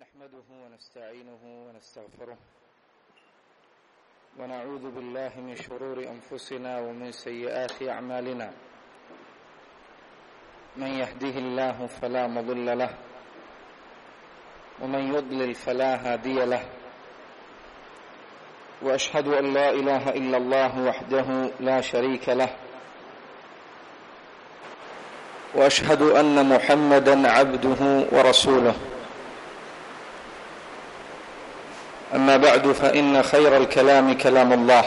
نحمده ونستعينه ونستغفره ونعوذ بالله من شرور انفسنا ومن سيئات اعمالنا من يهده الله فلا مضل له ومن يضلل فلا هادي له واشهد ان لا اله الا الله وحده لا شريك له واشهد ان محمدا عبده ورسوله اما بعد فان خير الكلام كلام الله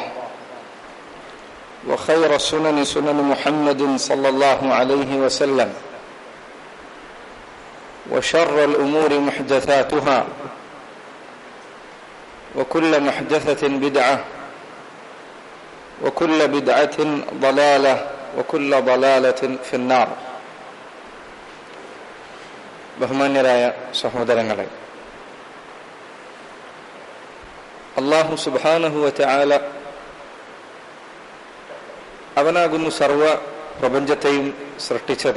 وخير السنن سنن محمد صلى الله عليه وسلم وشر الامور محدثاتها وكل محدثه بدعه وكل بدعه ضلاله وكل ضلاله في النار ബഹുമാന്യരായ സഹോദരങ്ങളെ അള്ളാഹു സുബാനഹുവ ചാല അവനാകുന്നു സർവ പ്രപഞ്ചത്തെയും സൃഷ്ടിച്ചത്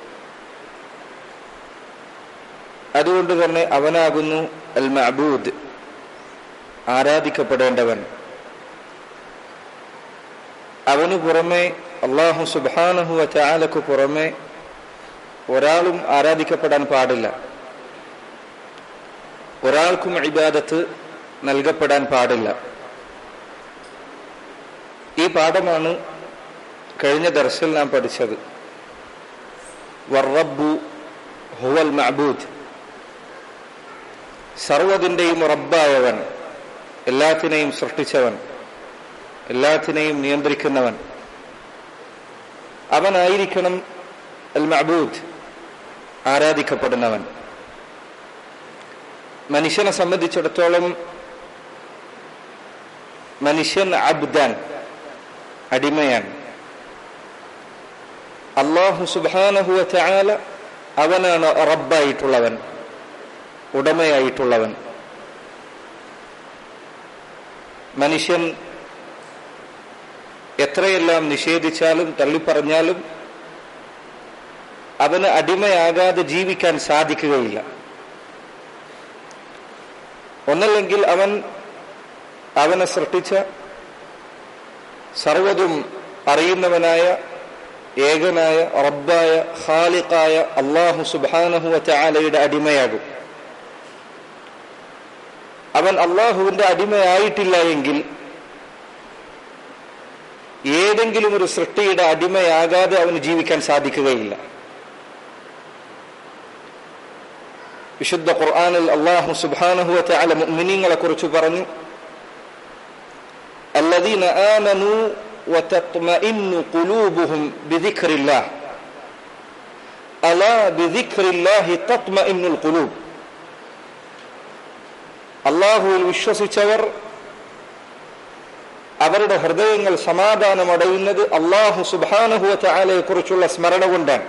അതുകൊണ്ട് തന്നെ അവനാകുന്നു അൽ മഅബൂദ് ആരാധിക്കപ്പെടേണ്ടവൻ അവനു പുറമെ അള്ളാഹു സുബാനഹുവ ചാലക്ക് പുറമെ ഒരാളും ആരാധിക്കപ്പെടാൻ പാടില്ല ഒരാൾക്കും ഇബാദത്ത് നൽകപ്പെടാൻ പാടില്ല ഈ പാഠമാണ് കഴിഞ്ഞ ദർശയിൽ നാം പഠിച്ചത് വർറബ്ബു ഹുവൽ മഅബൂദ് സർവതിൻ്റെയും റബ്ബായവൻ എല്ലാത്തിനെയും സൃഷ്ടിച്ചവൻ എല്ലാത്തിനെയും നിയന്ത്രിക്കുന്നവൻ അവനായിരിക്കണം അൽ മഅബൂദ് ആരാധിക്കപ്പെടുന്നവൻ മനുഷ്യനെ സംബന്ധിച്ചിടത്തോളം മനുഷ്യൻ അബ്ദാൻ അടിമയാണ് അള്ളാഹു സുബാനഹുവ ചാല അവനാണ് റബ്ബായിട്ടുള്ളവൻ ഉടമയായിട്ടുള്ളവൻ മനുഷ്യൻ എത്രയെല്ലാം നിഷേധിച്ചാലും തള്ളിപ്പറഞ്ഞാലും അവന് അടിമയാകാതെ ജീവിക്കാൻ സാധിക്കുകയില്ല ഒന്നല്ലെങ്കിൽ അവൻ അവനെ സൃഷ്ടിച്ച സർവതും അറിയുന്നവനായ ഏകനായ റബ്ബായ ഖാലിഖായ അള്ളാഹു സുബാനഹുവ ചാലയുടെ അടിമയാകും അവൻ അള്ളാഹുവിന്റെ അടിമയായിട്ടില്ല എങ്കിൽ ഏതെങ്കിലും ഒരു സൃഷ്ടിയുടെ അടിമയാകാതെ അവന് ജീവിക്കാൻ സാധിക്കുകയില്ല വിശുദ്ധ ഖുർആാനിൽ അള്ളാഹു സുബാനഹു വല മുഅ്മിനീങ്ങളെ കുറിച്ച് പറഞ്ഞു الذين آمنوا وتطمئن قلوبهم بذكر الله ألا بذكر الله تطمئن القلوب അള്ളാഹുവിൽ വിശ്വസിച്ചവർ അവരുടെ ഹൃദയങ്ങൾ സമാധാനമടയുന്നത് അള്ളാഹു സുബാനഹുവ ചാലയെ കുറിച്ചുള്ള സ്മരണ കൊണ്ടാണ്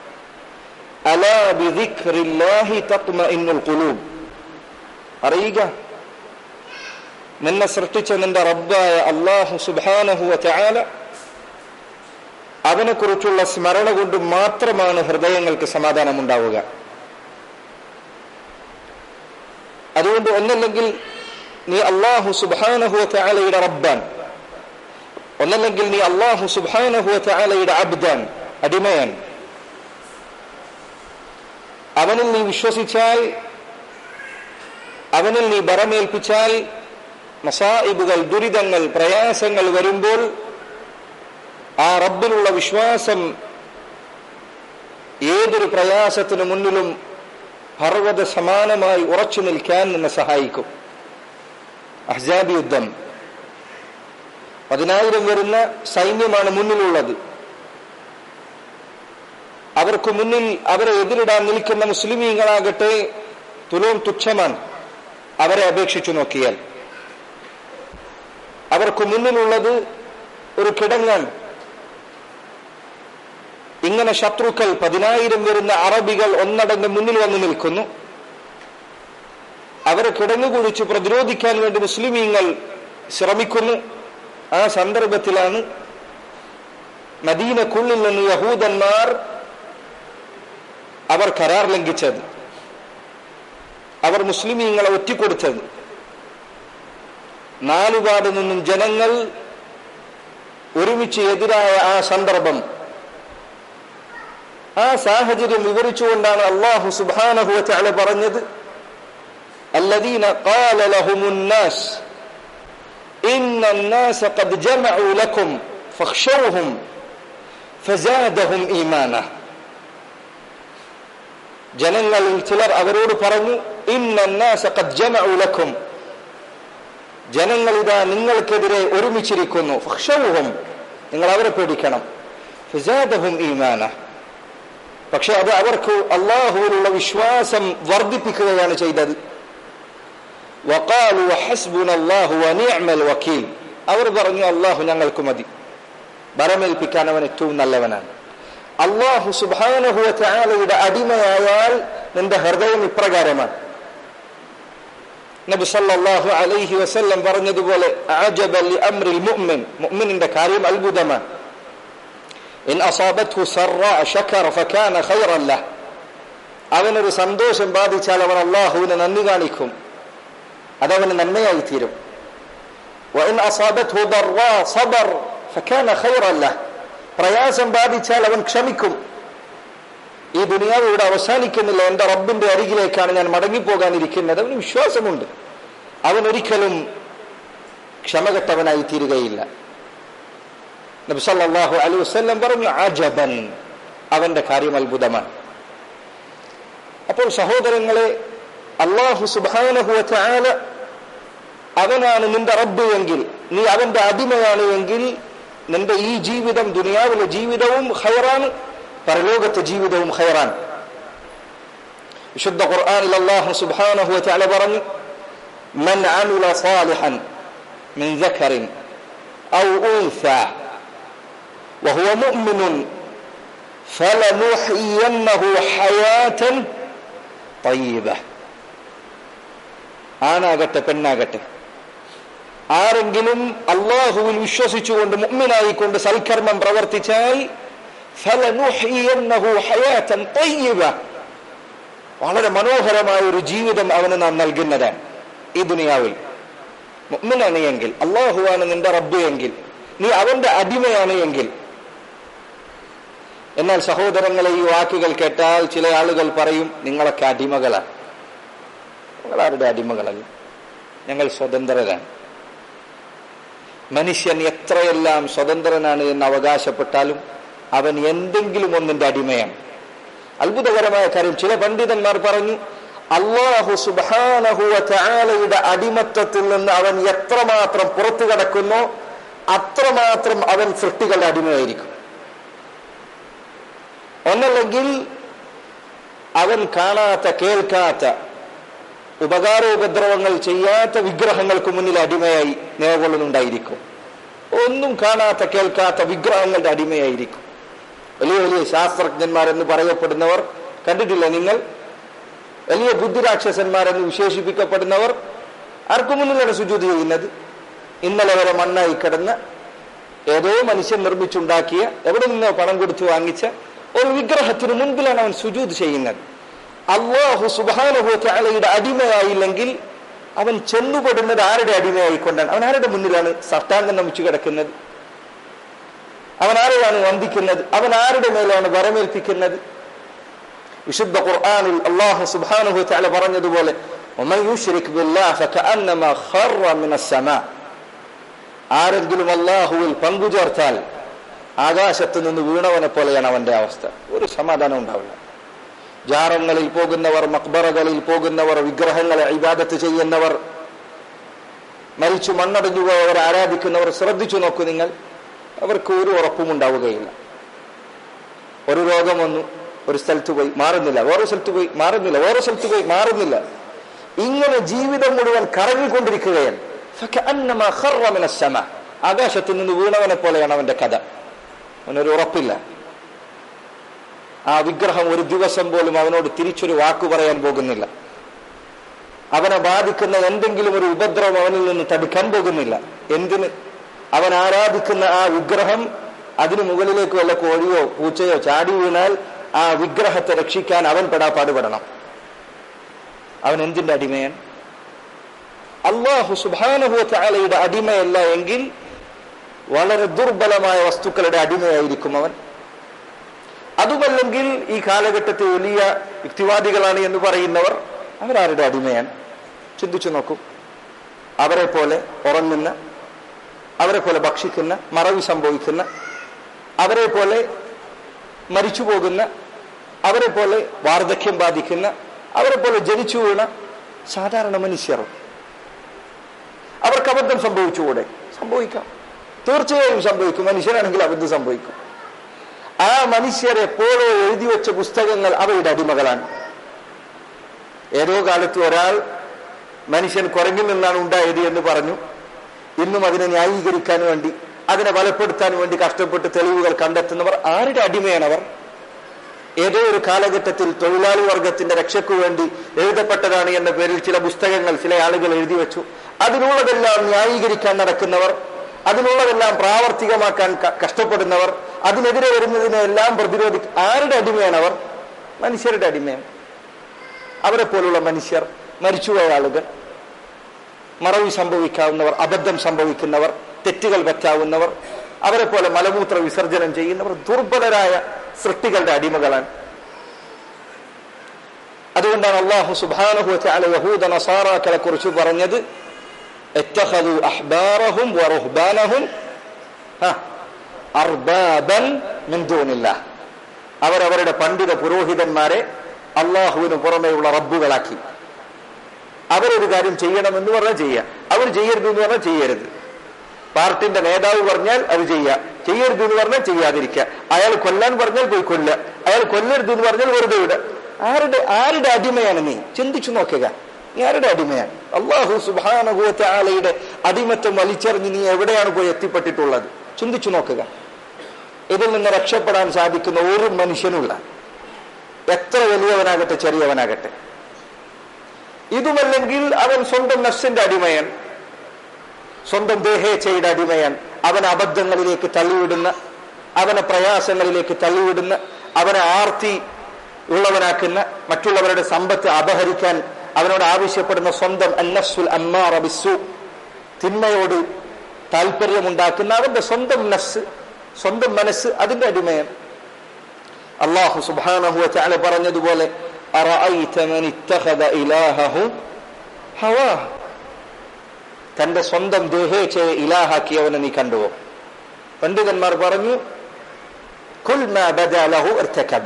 അറിയുക നിന്നെ സൃഷ്ടിച്ച നിന്റെ റബ്ബായ അള്ളാഹു സുബാനഹുവ ചാല അവനെ കുറിച്ചുള്ള സ്മരണ കൊണ്ട് മാത്രമാണ് ഹൃദയങ്ങൾക്ക് സമാധാനമുണ്ടാവുക അതുകൊണ്ട് ഒന്നല്ലെങ്കിൽ നീ അള്ളാഹു സുബാനഹുവ ചാലയുടെ റബ്ബാൻ ഒന്നല്ലെങ്കിൽ നീ അള്ളാഹു സുബാനഹുവ ചാലയുടെ അബ്ദാൻ അടിമയാൻ അവനിൽ നീ വിശ്വസിച്ചാൽ അവനിൽ നീ ബറമേൽപ്പിച്ചാൽ മസായിബുകൾ ദുരിതങ്ങൾ പ്രയാസങ്ങൾ വരുമ്പോൾ ആ റബ്ബിലുള്ള വിശ്വാസം ഏതൊരു പ്രയാസത്തിനു മുന്നിലും പർവ്വത സമാനമായി ഉറച്ചു നിൽക്കാൻ നിന്നെ സഹായിക്കും അഹ്സാബ് യുദ്ധം പതിനായിരം വരുന്ന സൈന്യമാണ് മുന്നിലുള്ളത് അവർക്ക് മുന്നിൽ അവരെ എതിരിടാൻ നിൽക്കുന്ന മുസ്ലിമീങ്ങളാകട്ടെ തുലവും തുച്ഛമാണ് അവരെ അപേക്ഷിച്ചു നോക്കിയാൽ അവർക്ക് മുന്നിലുള്ളത് ഒരു കിടങ്ങാണ് ഇങ്ങനെ ശത്രുക്കൾ പതിനായിരം വരുന്ന അറബികൾ ഒന്നടങ്കം മുന്നിൽ വന്നു നിൽക്കുന്നു അവരെ കിടങ്ങു കുടിച്ച് പ്രതിരോധിക്കാൻ വേണ്ടി മുസ്ലിമീങ്ങൾ ശ്രമിക്കുന്നു ആ സന്ദർഭത്തിലാണ് മദീനക്കുള്ളിൽ നിന്ന് യഹൂദന്മാർ അവർ കരാർ ലംഘിച്ചത് അവർ മുസ്ലിമീങ്ങളെ ഒറ്റിക്കൊടുത്തത് നാലുപാട് നിന്നും ജനങ്ങൾ ഒരുമിച്ച് എതിരായ ആ സന്ദർഭം ആ സാഹചര്യം വിവരിച്ചുകൊണ്ടാണ് അള്ളാഹു സുബാനഹുവ പറഞ്ഞത് الذين قال لهم الناس إن الناس قد جمعوا لكم فاخشوهم فزادهم إيمانا ജനങ്ങളിൽ ചിലർ അവരോട് പറഞ്ഞു ഇന്നാസ ഖദ് ജമഉ ലക്കും ജനങ്ങൾ ഇതാ നിങ്ങൾക്കെതിരെ ഒരുമിച്ചിരിക്കുന്നു ഫഖ്ഷൗഹും നിങ്ങൾ അവരെ പേടിക്കണം ഫസാദഹും ഈമാന പക്ഷെ അത് അവർക്ക് അള്ളാഹുവിലുള്ള വിശ്വാസം വർദ്ധിപ്പിക്കുകയാണ് ചെയ്തത് വഖാലു ഹസ്ബുന അല്ലാഹു വനിഅമൽ വക്കീൽ അവർ പറഞ്ഞു അള്ളാഹു ഞങ്ങൾക്ക് മതി ബരമേൽപ്പിക്കാൻ അവൻ ഏറ്റവും നല്ലവനാണ് അള്ളാഹു സുബാനഹുവ ചാലയുടെ അടിമയായാൽ നിന്റെ ഹൃദയം ഇപ്രകാരമാണ് നബി സല്ലല്ലാഹു അലൈഹി വസല്ലം പറഞ്ഞതുപോലെ അഅജബ ലിഅംറിൽ മുഅ്മിൻ മുഅ്മിനിന്റെ കാര്യം അത്ഭുതമാണ് ഇൻ അസാബത്ഹു സറ ശകറ ഫകാന ഖൈറൻ ലഹ് അവനൊരു സന്തോഷം ബാധിച്ചാൽ അവൻ അള്ളാഹുവിന് നന്ദി കാണിക്കും അതവന് നന്മയായി തീരും وإن أصابته ضراء صبر فكان خيرا له പ്രയാസം ബാധിച്ചാൽ അവൻ ക്ഷമിക്കും ഈ ദുനിയാവ് ഇവിടെ അവസാനിക്കുന്നില്ല എന്റെ റബ്ബിന്റെ അരികിലേക്കാണ് ഞാൻ മടങ്ങിപ്പോകാനിരിക്കുന്നത് അവന് വിശ്വാസമുണ്ട് അവൻ ഒരിക്കലും ക്ഷമകെട്ടവനായി തീരുകയില്ല നബി സല്ലല്ലാഹു അലൈഹി വസല്ലം പറഞ്ഞു അജബൻ അവന്റെ കാര്യം അത്ഭുതമാണ് അപ്പോൾ സഹോദരങ്ങളെ അള്ളാഹു സുബ്ഹാനഹു വതആല അവനാണ് നിന്റെ റബ്ബ് എങ്കിൽ നീ അവന്റെ അടിമയാണ് എങ്കിൽ നിന്റെ ഈ ജീവിതം ദുനിയാവിലെ ജീവിതവും ഹൈറാണ് പരലോകത്തെ ജീവിതവും ഹൈറാണ് വിശുദ്ധ ഖുർആനിൽ അല്ലാഹു സുബ്ഹാനഹു വതആല പറഞ്ഞു മൻ അമില സാലിഹൻ മിൻ ദക്കറിൻ ഔ ഉൻസ وهو مؤمن فلنحيينه حياة طيبة ആണാകട്ടെ പെണ്ണാകട്ടെ ആരെങ്കിലും അള്ളാഹുവിൽ വിശ്വസിച്ചുകൊണ്ട് മുഗ്മിനായിക്കൊണ്ട് സൽക്കർമ്മം പ്രവർത്തിച്ചാൽ ഫലനുഹ്യിയന്നഹു ഹയാതൻ തയ്യിബ വളരെ മനോഹരമായ ഒരു ജീവിതം അവന് നാം നൽകുന്നതാണ് ഈ ദുനിയാവിൽ മുഗ്മിനാണ് എങ്കിൽ അള്ളാഹുവാണ് നിന്റെ റബ്ബ് എങ്കിൽ നീ അവന്റെ അടിമയാണ് എങ്കിൽ എന്നാൽ സഹോദരങ്ങളെ ഈ വാക്കുകൾ കേട്ടാൽ ചില ആളുകൾ പറയും നിങ്ങളൊക്കെ അടിമകളാണ് നിങ്ങൾ ആരുടെ അടിമകളല്ല ഞങ്ങൾ സ്വതന്ത്രരാണ് മനുഷ്യൻ എത്രയെല്ലാം സ്വതന്ത്രനാണ് എന്ന് അവകാശപ്പെട്ടാലും അവൻ എന്തെങ്കിലും ഒന്നിന്റെ അടിമയാണ് അത്ഭുതകരമായ കാര്യം ചില പണ്ഡിതന്മാർ പറഞ്ഞു അള്ളാഹു സുബാനഹുവ ചാലയുടെ അടിമത്തത്തിൽ നിന്ന് അവൻ എത്രമാത്രം പുറത്തു കടക്കുന്നോ അത്രമാത്രം അവൻ സൃഷ്ടികളുടെ അടിമയായിരിക്കും ഒന്നല്ലെങ്കിൽ അവൻ കാണാത്ത കേൾക്കാത്ത ഉപകാരോപദ്രവങ്ങൾ ചെയ്യാത്ത വിഗ്രഹങ്ങൾക്ക് മുന്നിൽ അടിമയായി നിലകൊള്ളുന്നുണ്ടായിരിക്കും ഒന്നും കാണാത്ത കേൾക്കാത്ത വിഗ്രഹങ്ങളുടെ അടിമയായിരിക്കും വലിയ വലിയ ശാസ്ത്രജ്ഞന്മാരെന്ന് പറയപ്പെടുന്നവർ കണ്ടിട്ടില്ല നിങ്ങൾ വലിയ ബുദ്ധിരാക്ഷസന്മാരെന്ന് വിശേഷിപ്പിക്കപ്പെടുന്നവർ ആർക്കു മുന്നിലാണ് സുജൂത് ചെയ്യുന്നത് ഇന്നലെ വരെ മണ്ണായി കിടന്ന ഏതോ മനുഷ്യൻ നിർമ്മിച്ചുണ്ടാക്കിയ എവിടെ നിന്നോ പണം കൊടുത്തു വാങ്ങിച്ച ഒരു വിഗ്രഹത്തിന് മുൻപിലാണ് അവൻ സുജൂത് ചെയ്യുന്നത് അള്ളാഹു സുബാനുഭൂത്തലയുടെ അടിമയായില്ലെങ്കിൽ അവൻ ചെന്നുപെടുന്നത് ആരുടെ അടിമയായിക്കൊണ്ടാണ് അവൻ ആരുടെ മുന്നിലാണ് സർട്ടാംഗം നമിച്ചു കിടക്കുന്നത് അവൻ ആരെയാണ് വന്ദിക്കുന്നത് അവൻ ആരുടെ മേലാണ് വരമേൽപ്പിക്കുന്നത് വിശുദ്ധ ഖുർആനിൽ അള്ളാഹു സുബാനുഹു തല പറഞ്ഞതുപോലെ ആരെങ്കിലും അള്ളാഹുവിൽ പങ്കുചേർത്താൽ ആകാശത്ത് നിന്ന് വീണവനെ പോലെയാണ് അവന്റെ അവസ്ഥ ഒരു സമാധാനം ഉണ്ടാവില്ല ജാറങ്ങളിൽ പോകുന്നവർ മക്ബറകളിൽ പോകുന്നവർ വിഗ്രഹങ്ങളെ ഇബാദത്ത് ചെയ്യുന്നവർ മരിച്ചു മണ്ണടഞ്ഞു പോയവർ ആരാധിക്കുന്നവർ ശ്രദ്ധിച്ചു നോക്കൂ നിങ്ങൾ അവർക്ക് ഒരു ഉറപ്പും ഉണ്ടാവുകയില്ല ഒരു രോഗം വന്നു ഒരു സ്ഥലത്ത് പോയി മാറുന്നില്ല വേറെ സ്ഥലത്ത് പോയി മാറുന്നില്ല വേറെ സ്ഥലത്ത് പോയി മാറുന്നില്ല ഇങ്ങനെ ജീവിതം മുഴുവൻ കറങ്ങിക്കൊണ്ടിരിക്കുകയാണ് ആകാശത്ത് നിന്ന് വീണവനെ പോലെയാണ് അവന്റെ കഥ അവനൊരു ഉറപ്പില്ല ആ വിഗ്രഹം ഒരു ദിവസം പോലും അവനോട് തിരിച്ചൊരു വാക്കു പറയാൻ പോകുന്നില്ല അവനെ ബാധിക്കുന്ന എന്തെങ്കിലും ഒരു ഉപദ്രവം അവനിൽ നിന്ന് തടുക്കാൻ പോകുന്നില്ല എന്തിന് അവൻ ആരാധിക്കുന്ന ആ വിഗ്രഹം അതിനു മുകളിലേക്ക് വല്ല കോഴിയോ പൂച്ചയോ ചാടി വീണാൽ ആ വിഗ്രഹത്തെ രക്ഷിക്കാൻ അവൻ പെടാ പാടുപെടണം അവൻ എന്തിന്റെ അടിമയാണ് അള്ളാഹു സുബാനുഭവത്താലയുടെ അടിമയല്ല എങ്കിൽ വളരെ ദുർബലമായ വസ്തുക്കളുടെ അടിമയായിരിക്കും അവൻ അതുമല്ലെങ്കിൽ ഈ കാലഘട്ടത്തെ വലിയ യുക്തിവാദികളാണ് എന്ന് പറയുന്നവർ അവരാരുടെ അടിമയാണ് ചിന്തിച്ചു നോക്കൂ അവരെ പോലെ ഉറങ്ങുന്ന അവരെ പോലെ ഭക്ഷിക്കുന്ന മറവി സംഭവിക്കുന്ന അവരെ പോലെ മരിച്ചു പോകുന്ന അവരെ പോലെ വാർദ്ധക്യം ബാധിക്കുന്ന അവരെ പോലെ ജനിച്ചു വീണ സാധാരണ മനുഷ്യർ അവർക്ക് അബദ്ധം സംഭവിച്ചുകൂടെ സംഭവിക്കാം തീർച്ചയായും സംഭവിക്കും മനുഷ്യരാണെങ്കിൽ അബദ്ധം സംഭവിക്കും ആ മനുഷ്യർ എപ്പോഴോ എഴുതി വെച്ച പുസ്തകങ്ങൾ അവയുടെ അടിമകളാണ് ഏതോ കാലത്ത് ഒരാൾ മനുഷ്യൻ കുരങ്ങിൽ നിന്നാണ് ഉണ്ടായത് എന്ന് പറഞ്ഞു ഇന്നും അതിനെ ന്യായീകരിക്കാൻ വേണ്ടി അതിനെ ബലപ്പെടുത്താൻ വേണ്ടി കഷ്ടപ്പെട്ട് തെളിവുകൾ കണ്ടെത്തുന്നവർ ആരുടെ അടിമയാണ് അവർ ഏതോ ഒരു കാലഘട്ടത്തിൽ തൊഴിലാളി വർഗത്തിന്റെ രക്ഷയ്ക്കു വേണ്ടി എഴുതപ്പെട്ടതാണ് എന്ന പേരിൽ ചില പുസ്തകങ്ങൾ ചില ആളുകൾ എഴുതി വെച്ചു അതിനുള്ളതെല്ലാം ന്യായീകരിക്കാൻ നടക്കുന്നവർ അതിനുള്ളതെല്ലാം പ്രാവർത്തികമാക്കാൻ ക- കഷ്ടപ്പെടുന്നവർ അതിനെതിരെ വരുന്നതിനെല്ലാം പ്രതിരോധി ആരുടെ അടിമയാണ് അവർ മനുഷ്യരുടെ അടിമയാണ് അവരെ പോലുള്ള മനുഷ്യർ മരിച്ചുപോയ ആളുകൾ മറവി സംഭവിക്കാവുന്നവർ അബദ്ധം സംഭവിക്കുന്നവർ തെറ്റുകൾ പറ്റാവുന്നവർ അവരെ പോലെ മലമൂത്ര വിസർജനം ചെയ്യുന്നവർ ദുർബലരായ സൃഷ്ടികളുടെ അടിമകളാണ് അതുകൊണ്ടാണ് അള്ളാഹു സുബാനഹു യഹൂദ നസാറാക്കളെ കുറിച്ച് പറഞ്ഞത് اتخذوا أحبارهم ورهبانهم ها أربابا من دون الله അവരവരുടെ പണ്ഡിത പുരോഹിതന്മാരെ അള്ളാഹുവിന് പുറമെയുള്ള റബ്ബുകളാക്കി അവരൊരു കാര്യം ചെയ്യണമെന്ന് പറഞ്ഞാൽ ചെയ്യുക അവർ ചെയ്യരുത് എന്ന് പറഞ്ഞാൽ ചെയ്യരുത് പാർട്ടിന്റെ നേതാവ് പറഞ്ഞാൽ അത് ചെയ്യുക ചെയ്യരുത് എന്ന് പറഞ്ഞാൽ ചെയ്യാതിരിക്കുക അയാൾ കൊല്ലാൻ പറഞ്ഞാൽ പോയി കൊല്ലുക അയാൾ കൊല്ലരുത് എന്ന് പറഞ്ഞാൽ വെറുതെ വിടുക ആരുടെ ആരുടെ അടിമയാണ് നീ ചിന്തിച്ചു നോക്കുക നീ ആരുടെ അടിമയാണ് അള്ളാഹു സുബാനുഭവത്തെ ആളയുടെ അടിമത്തം വലിച്ചെറിഞ്ഞ് നീ എവിടെയാണ് പോയി എത്തിപ്പെട്ടിട്ടുള്ളത് ചിന്തിച്ചു നോക്കുക ഇതിൽ നിന്ന് രക്ഷപ്പെടാൻ സാധിക്കുന്ന ഒരു മനുഷ്യനുള്ള എത്ര വലിയവനാകട്ടെ ചെറിയവനാകട്ടെ ഇതുമല്ലെങ്കിൽ അവൻ സ്വന്തം നഫ്സിന്റെ അടിമയൻ സ്വന്തം ദേഹേച്ഛയുടെ അടിമയൻ അവൻ അബദ്ധങ്ങളിലേക്ക് തള്ളിവിടുന്ന അവനെ പ്രയാസങ്ങളിലേക്ക് തള്ളിവിടുന്ന അവനെ ആർത്തി ഉള്ളവനാക്കുന്ന മറ്റുള്ളവരുടെ സമ്പത്ത് അപഹരിക്കാൻ അവനോട് ആവശ്യപ്പെടുന്ന സ്വന്തം അന്നഫ്സുൽ അമ്മാറ ബിസ്സു തിന്മയോട് താല്പര്യമുണ്ടാക്കുന്ന അവന്റെ സ്വന്തം നഫ്സ് സ്വന്തം മനസ്സ് അതിന്റെ അടിമയൻ അള്ളാഹു സുബാനഹു ചാല പറഞ്ഞതുപോലെ അറഅയ്ത മൻ ഇത്തഖദ ഇലാഹഹു ഹവാഹ് തന്റെ സ്വന്തം ദേഹേച്ഛയെ ഇലാഹാക്കിയവനെ നീ കണ്ടുവോ പണ്ഡിതന്മാർ പറഞ്ഞു കുൽ മാ ബദാ ലഹു ഇർതകബ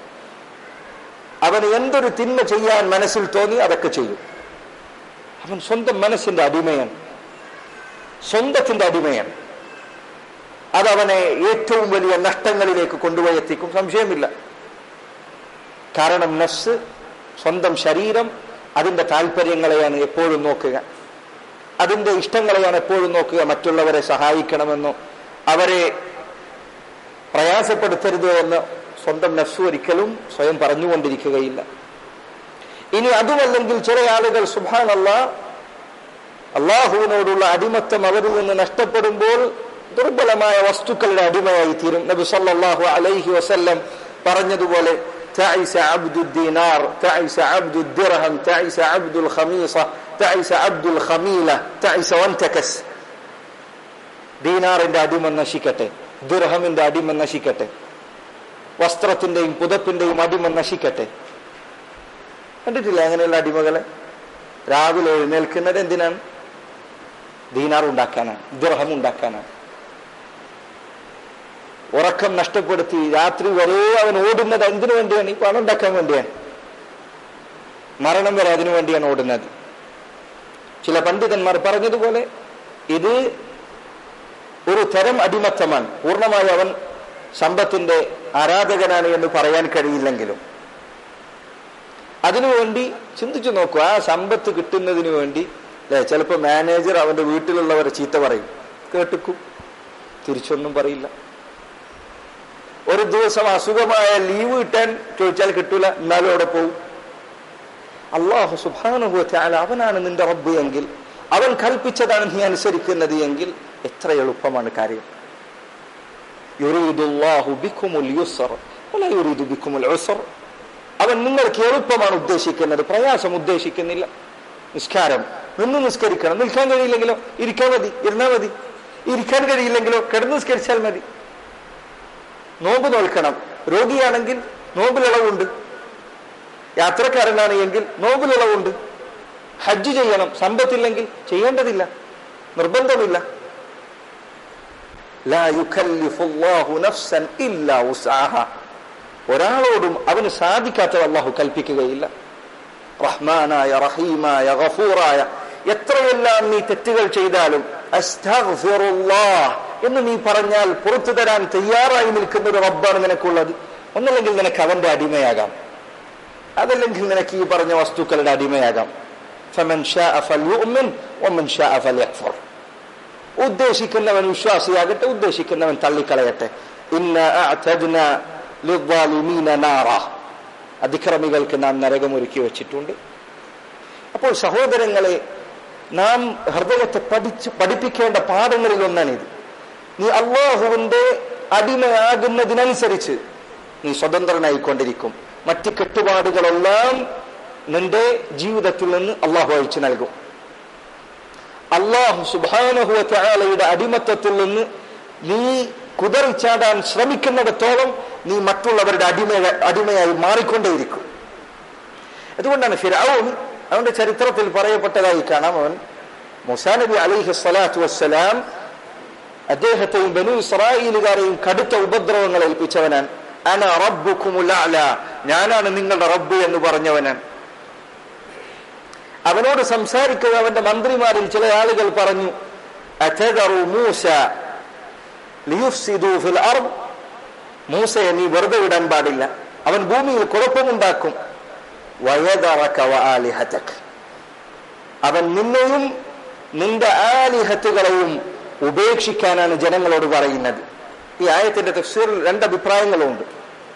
അവന് എന്തൊരു തിന്മ ചെയ്യാൻ മനസ്സിൽ തോന്നി അതൊക്കെ ചെയ്യും അവൻ സ്വന്തം മനസ്സിന്റെ അടിമയാണ് സ്വന്തത്തിന്റെ അടിമയാണ് അതവനെ ഏറ്റവും വലിയ നഷ്ടങ്ങളിലേക്ക് കൊണ്ടുപോയി എത്തിക്കും സംശയമില്ല കാരണം നഫ്സ് സ്വന്തം ശരീരം അതിന്റെ താല്പര്യങ്ങളെയാണ് എപ്പോഴും നോക്കുക അതിന്റെ ഇഷ്ടങ്ങളെയാണ് എപ്പോഴും നോക്കുക മറ്റുള്ളവരെ സഹായിക്കണമെന്നോ അവരെ പ്രയാസപ്പെടുത്തരുത് എന്ന് സ്വന്തം നഫ്സ് ഒരിക്കലും സ്വയം പറഞ്ഞുകൊണ്ടിരിക്കുകയില്ല ഇനി അതുമല്ലെങ്കിൽ ചില ആളുകൾ സുഭാനല്ല അള്ളാഹുവിനോടുള്ള അടിമത്തം അവരിൽ നിന്ന് നഷ്ടപ്പെടുമ്പോൾ ദുർബലമായ വസ്തുക്കളുടെ അടിമയായി തീരും നബി സല്ലല്ലാഹു അലൈഹി വസല്ലം പറഞ്ഞതുപോലെ تعس عبد الدينار تعس عبد الدرهم تعس عبد الخميصة تعس عبد الخميلة تعس وانتكس ദീനാറിന്റെ അടിമ നശിക്കട്ടെ ദുർഹമിന്റെ അടിമ നശിക്കട്ടെ വസ്ത്രത്തിന്റെയും പുതപ്പിന്റെയും അടിമ നശിക്കട്ടെ കണ്ടിട്ടില്ല അങ്ങനെയുള്ള അടിമകളെ രാവിലെ എഴുന്നേൽക്കുന്നത് എന്തിനാണ് ദീനാർ ഉണ്ടാക്കാനാണ് ദുർഹം ഉണ്ടാക്കാനാണ് ഉറക്കം നഷ്ടപ്പെടുത്തി രാത്രി വരെ അവൻ ഓടുന്നത് എന്തിനു വേണ്ടിയാണ് ഈ പണം ഉണ്ടാക്കാൻ വേണ്ടിയാണ് മരണം വരെ അതിനു വേണ്ടിയാണ് ഓടുന്നത് ചില പണ്ഡിതന്മാർ പറഞ്ഞതുപോലെ ഇത് ഒരു തരം അടിമത്തമാണ് പൂർണ്ണമായി അവൻ സമ്പത്തിന്റെ ആരാധകനാണ് എന്ന് പറയാൻ കഴിയില്ലെങ്കിലും അതിനുവേണ്ടി ചിന്തിച്ചു നോക്കൂ ആ സമ്പത്ത് കിട്ടുന്നതിന് വേണ്ടി അല്ലെ ചിലപ്പോൾ മാനേജർ അവന്റെ വീട്ടിലുള്ളവരെ ചീത്ത പറയും കേട്ടിക്കും തിരിച്ചൊന്നും പറയില്ല ഒരു ദിവസം അസുഖമായ ലീവ് കിട്ടാൻ ചോദിച്ചാൽ കിട്ടൂല എന്നാലും അവിടെ പോവും അള്ളാഹു സുബാനുഭവത്താൽ അവനാണ് നിന്റെ റബ്ബ് എങ്കിൽ അവൻ കൽപ്പിച്ചതാണ് നീ അനുസരിക്കുന്നത് എങ്കിൽ എത്ര എളുപ്പമാണ് കാര്യം യുറീദുല്ലാഹു ബിക്കുമുൽ യുസ്ർ വലാ യുറീദു ബിക്കുമുൽ ഉസ്ർ അവൻ നിങ്ങൾക്ക് എളുപ്പമാണ് ഉദ്ദേശിക്കുന്നത് പ്രയാസം ഉദ്ദേശിക്കുന്നില്ല നിസ്കാരം നിന്ന് നിസ്കരിക്കണം നിൽക്കാൻ കഴിയില്ലെങ്കിലോ ഇരിക്കാൻ മതി ഇരുന്നാൽ മതി ഇരിക്കാൻ കഴിയില്ലെങ്കിലോ കിടന്ന് നിസ്കരിച്ചാൽ മതി നോമ്പ് നോൽക്കണം രോഗിയാണെങ്കിൽ നോമ്പിലിളവുണ്ട് യാത്രക്കാരനാണ് എങ്കിൽ നോമ്പിലിളവുണ്ട് ഹജ്ജ് ചെയ്യണം സമ്പത്തില്ലെങ്കിൽ ചെയ്യേണ്ടതില്ല നിർബന്ധമില്ല ലാ യുകല്ലിഫുല്ലാഹു നഫ്സൻ ഇല്ലാ ഉസ്ആഹ ഒരാളോടും അവന് സാധിക്കാത്തത് അള്ളാഹു കൽപ്പിക്കുകയില്ല റഹ്മാനായ റഹീമായ ഗഫൂറായ എത്രയെല്ലാം നീ തെറ്റുകൾ ചെയ്താലും അസ്തഗ്ഫിറുല്ലാഹ് എന്ന് നീ പറഞ്ഞാൽ പുറത്തു തരാൻ തയ്യാറായി നിൽക്കുന്ന ഒരു റബ്ബാണ് നിനക്കുള്ളത് ഒന്നല്ലെങ്കിൽ നിനക്ക് അവന്റെ അടിമയാകാം അതല്ലെങ്കിൽ നിനക്ക് ഈ പറഞ്ഞ വസ്തുക്കളുടെ അടിമയാകാം فمن شاء فليؤمن ومن شاء فليكفر ഉദ്ദേശിക്കുന്നവൻ വിശ്വാസിയാകട്ടെ ഉദ്ദേശിക്കുന്നവൻ തള്ളിക്കളയട്ടെ ഇന്ന അഅ്തദ്ന ലിദ്ദാലിമീന നാറ അതിക്രമികൾക്ക് നാം നരകമൊരുക്കി വെച്ചിട്ടുണ്ട് അപ്പോൾ സഹോദരങ്ങളെ നാം ഹൃദയത്തെ പഠിച്ച് പഠിപ്പിക്കേണ്ട പാഠങ്ങളിൽ ഒന്നാണിത് നീ അള്ളാഹുവിന്റെ അടിമയാകുന്നതിനനുസരിച്ച് നീ സ്വതന്ത്രനായിക്കൊണ്ടിരിക്കും മറ്റ് കെട്ടുപാടുകളെല്ലാം നിന്റെ ജീവിതത്തിൽ നിന്ന് അള്ളാഹു അയച്ചു നൽകും അള്ളാഹു സുബാനഹുവലയുടെ അടിമത്തത്തിൽ നിന്ന് നീ കുതറിച്ചാടാൻ ശ്രമിക്കുന്നിടത്തോളം നീ മറ്റുള്ളവരുടെ അടിമ അടിമയായി മാറിക്കൊണ്ടേയിരിക്കും അതുകൊണ്ടാണ് ഫിറാവുൻ അവന്റെ ചരിത്രത്തിൽ പറയപ്പെട്ടതായി കാണാം അവൻ മുസാ നബി അലിഹി സ്വലാത്തു വസ്സലാം അദ്ദേഹത്തെയും ബനു ഇസ്രായേലുകാരെയും കടുത്ത ഉപദ്രവങ്ങൾ ഏൽപ്പിച്ചവനാണ് അന റബ്ബുക്കുമുൽ അഅല ഞാനാണ് നിങ്ങളുടെ റബ്ബ് എന്ന് പറഞ്ഞവനാണ് അവനോട് സംസാരിക്കുക അവന്റെ മന്ത്രിമാരിൽ ചില ആളുകൾ പറഞ്ഞു അഥദറു മൂസ ലിയുഫ്സിദു ഫിൽ അർദ് മൂസയെ നീ വെറുതെ വിടാൻ പാടില്ല അവൻ ഭൂമിയിൽ കുഴപ്പമുണ്ടാക്കും വയദറക വആലിഹതക് അവൻ നിന്നെയും നിന്റെ ആലിഹത്തുകളെയും ഉപേക്ഷിക്കാനാണ് ജനങ്ങളോട് പറയുന്നത് ഈ ആയത്തിന്റെ തഫ്സീറിൽ രണ്ട് അഭിപ്രായങ്ങളുണ്ട്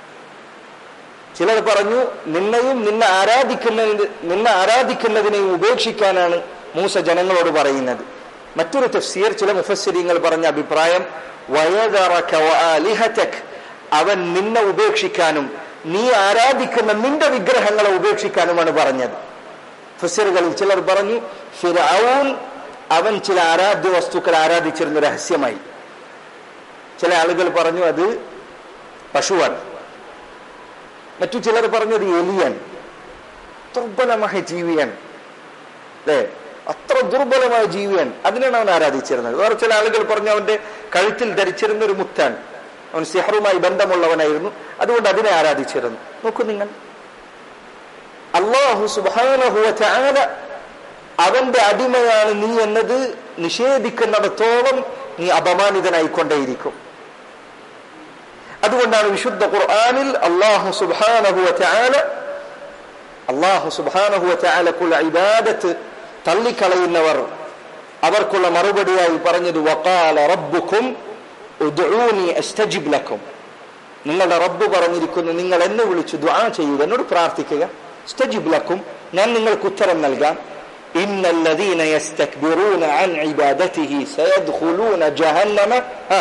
ചിലർ പറഞ്ഞു നിന്നെയും നിന്നെ ആരാധിക്കുന്നതിന് നിന്നെ ആരാധിക്കുന്നതിനെയും ഉപേക്ഷിക്കാനാണ് മൂസ ജനങ്ങളോട് പറയുന്നത് മറ്റൊരു തഫ്സീർ ചില മുഫസ്സിരിങ്ങൾ പറഞ്ഞ അഭിപ്രായം വയദറക വആലിഹതക് അവൻ നിന്നെ ഉപേക്ഷിക്കാനും നീ ആരാധിക്കുന്ന നിന്റെ വിഗ്രഹങ്ങളെ ഉപേക്ഷിക്കാനുമാണ് പറഞ്ഞത് ഫസറുകളിൽ ചിലർ പറഞ്ഞു ഫിറൌൻ അവൻ ചില ആരാധ്യ വസ്തുക്കൾ ആരാധിച്ചിരുന്ന രഹസ്യമായി ചില ആളുകൾ പറഞ്ഞു അത് പശുവാണ് മറ്റു ചിലർ പറഞ്ഞത് എലിയൻ ദുർബലമായ ജീവിയാണ് അല്ലേ അത്ര ദുർബലമായ ജീവിയാണ് അതിനാണ് അവൻ ആരാധിച്ചിരുന്നത് വേറെ ചില ആളുകൾ പറഞ്ഞു അവന്റെ കഴുത്തിൽ ധരിച്ചിരുന്ന ഒരു മുത്താണ് അവൻ സിഹറുമായി ബന്ധമുള്ളവനായിരുന്നു അതുകൊണ്ട് അതിനെ ആരാധിച്ചിരുന്നു നോക്കൂ നിങ്ങൾ അള്ളാഹു സുബാനഹുവ അവന്റെ അടിമയാണ് നീ എന്നത് നിഷേധിക്കുന്നിടത്തോളം നീ അപമാനിതനായിക്കൊണ്ടേയിരിക്കും അതുകൊണ്ടാണ് വിശുദ്ധ ഖുർആനിൽ അള്ളാഹു സുബാനഹുവ അള്ളാഹു സുബാനഹുവ ചാലക്കുള്ള ഇബാദത്ത് തള്ളിക്കളയുന്നവർ അവർക്കുള്ള മറുപടിയായി പറഞ്ഞത് വക്കാല റബ്ബുക്കും അസ്തജിബ് ലക്കും നിങ്ങളുടെ റബ്ബ് പറഞ്ഞിരിക്കുന്നു നിങ്ങൾ എന്നെ വിളിച്ച് ദുആ ചെയ്യുക എന്നോട് പ്രാർത്ഥിക്കുക സ്തജിബ് ലക്കും ഞാൻ നിങ്ങൾക്ക് ഉത്തരം നൽകാം إن الذين يستكبرون عن عبادته سيدخلون جهنم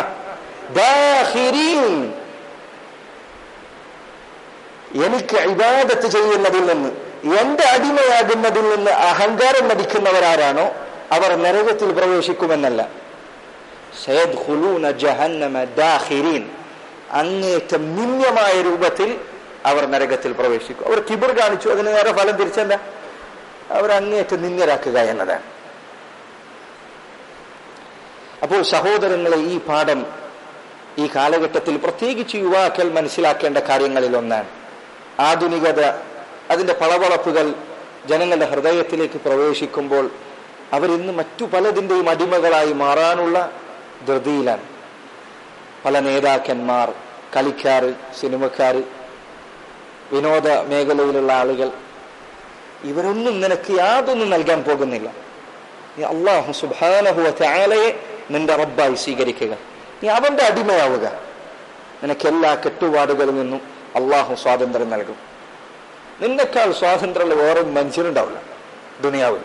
داخرين എനിക്ക് ഇബാദത്ത് ചെയ്യുന്നതിൽ നിന്ന് എന്റെ അടിമയാകുന്നതിൽ നിന്ന് അഹങ്കാരം നടിക്കുന്നവരാരാണോ അവർ നരകത്തിൽ പ്രവേശിക്കുമെന്നല്ല സയദ് ഹുലൂന ജഹന്നമ ദാഹിരീൻ അങ്ങേറ്റം നിമ്യമായ രൂപത്തിൽ അവർ നരകത്തിൽ പ്രവേശിക്കും അവർ കിബിർ കാണിച്ചു അതിന് നേരെ ഫലം തിരിച്ചല്ല അവർ അങ്ങേറ്റം നിന്ദരാക്കുക എന്നതാണ് അപ്പോൾ സഹോദരങ്ങളെ ഈ പാഠം ഈ കാലഘട്ടത്തിൽ പ്രത്യേകിച്ച് യുവാക്കൾ മനസ്സിലാക്കേണ്ട കാര്യങ്ങളിൽ ഒന്നാണ് ആധുനികത അതിന്റെ പളവളപ്പുകൾ ജനങ്ങളുടെ ഹൃദയത്തിലേക്ക് പ്രവേശിക്കുമ്പോൾ അവരിന്ന് മറ്റു പലതിൻ്റെയും അടിമകളായി മാറാനുള്ള ധൃതിയിലാണ് പല നേതാക്കന്മാർ കളിക്കാർ സിനിമക്കാർ വിനോദ മേഖലയിലുള്ള ആളുകൾ ഇവരൊന്നും നിനക്ക് യാതൊന്നും നൽകാൻ പോകുന്നില്ല നീ അള്ളാഹു സുബാനഹുവ ചാലയെ നിന്റെ റബ്ബായി സ്വീകരിക്കുക നീ അവന്റെ അടിമയാവുക നിനക്ക് എല്ലാ കെട്ടുപാടുകളിൽ നിന്നും അള്ളാഹു സ്വാതന്ത്ര്യം നൽകും നിന്നെക്കാൾ സ്വാതന്ത്ര്യമുള്ള വേറെ മനുഷ്യനുണ്ടാവില്ല ദുനിയാവിൽ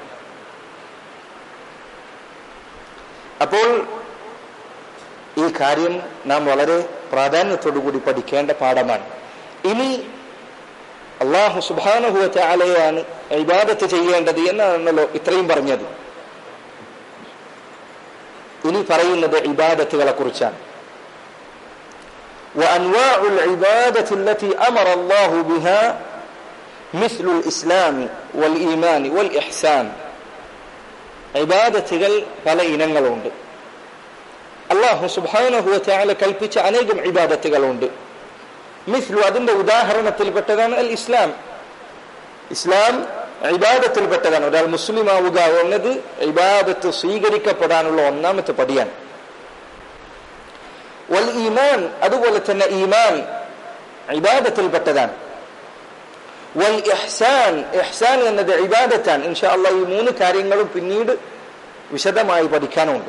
അപ്പോൾ ഈ കാര്യം നാം വളരെ പ്രാധാന്യത്തോടു കൂടി പഠിക്കേണ്ട പാഠമാണ് ഇനി അള്ളാഹു സുബാനുഹുവ ചാലയാണ് ഇബാദത്ത് ചെയ്യേണ്ടത് എന്നാണല്ലോ ഇത്രയും പറഞ്ഞത് ഇനി പറയുന്നത് ഇബാദത്തുകളെ കുറിച്ചാണ് وأنواع العبادة التي أمر الله بها مثل الإسلام والإيمان والإحسان ഇബാദത്തുകൾ പല ഇനങ്ങളുണ്ട് അള്ളാഹു സുബാനഹുവ ചാല കൽപ്പിച്ച അനേകം ഇബാദത്തുകളുണ്ട് മിസ്ലു അതിന്റെ ഉദാഹരണത്തിൽപ്പെട്ടതാണ് അൽ ഇസ്ലാം ഇസ്ലാം ഇബാദത്തിൽപ്പെട്ടതാണ് ഒരാൾ മുസ്ലിം ആവുക എന്നത് ഇബാദത്ത് സ്വീകരിക്കപ്പെടാനുള്ള ഒന്നാമത്തെ പടിയാണ് വൽ ഈമാൻ അതുപോലെ തന്നെ ഈമാൻ ഇബാദത്തിൽപ്പെട്ടതാണ് വൽ ഇഹ്സാൻ ഇഹ്സാൻ എന്നത് ഇബാദത്താണ് ഇൻഷാ അള്ളാ ഈ മൂന്ന് കാര്യങ്ങളും പിന്നീട് വിശദമായി പഠിക്കാനുണ്ട്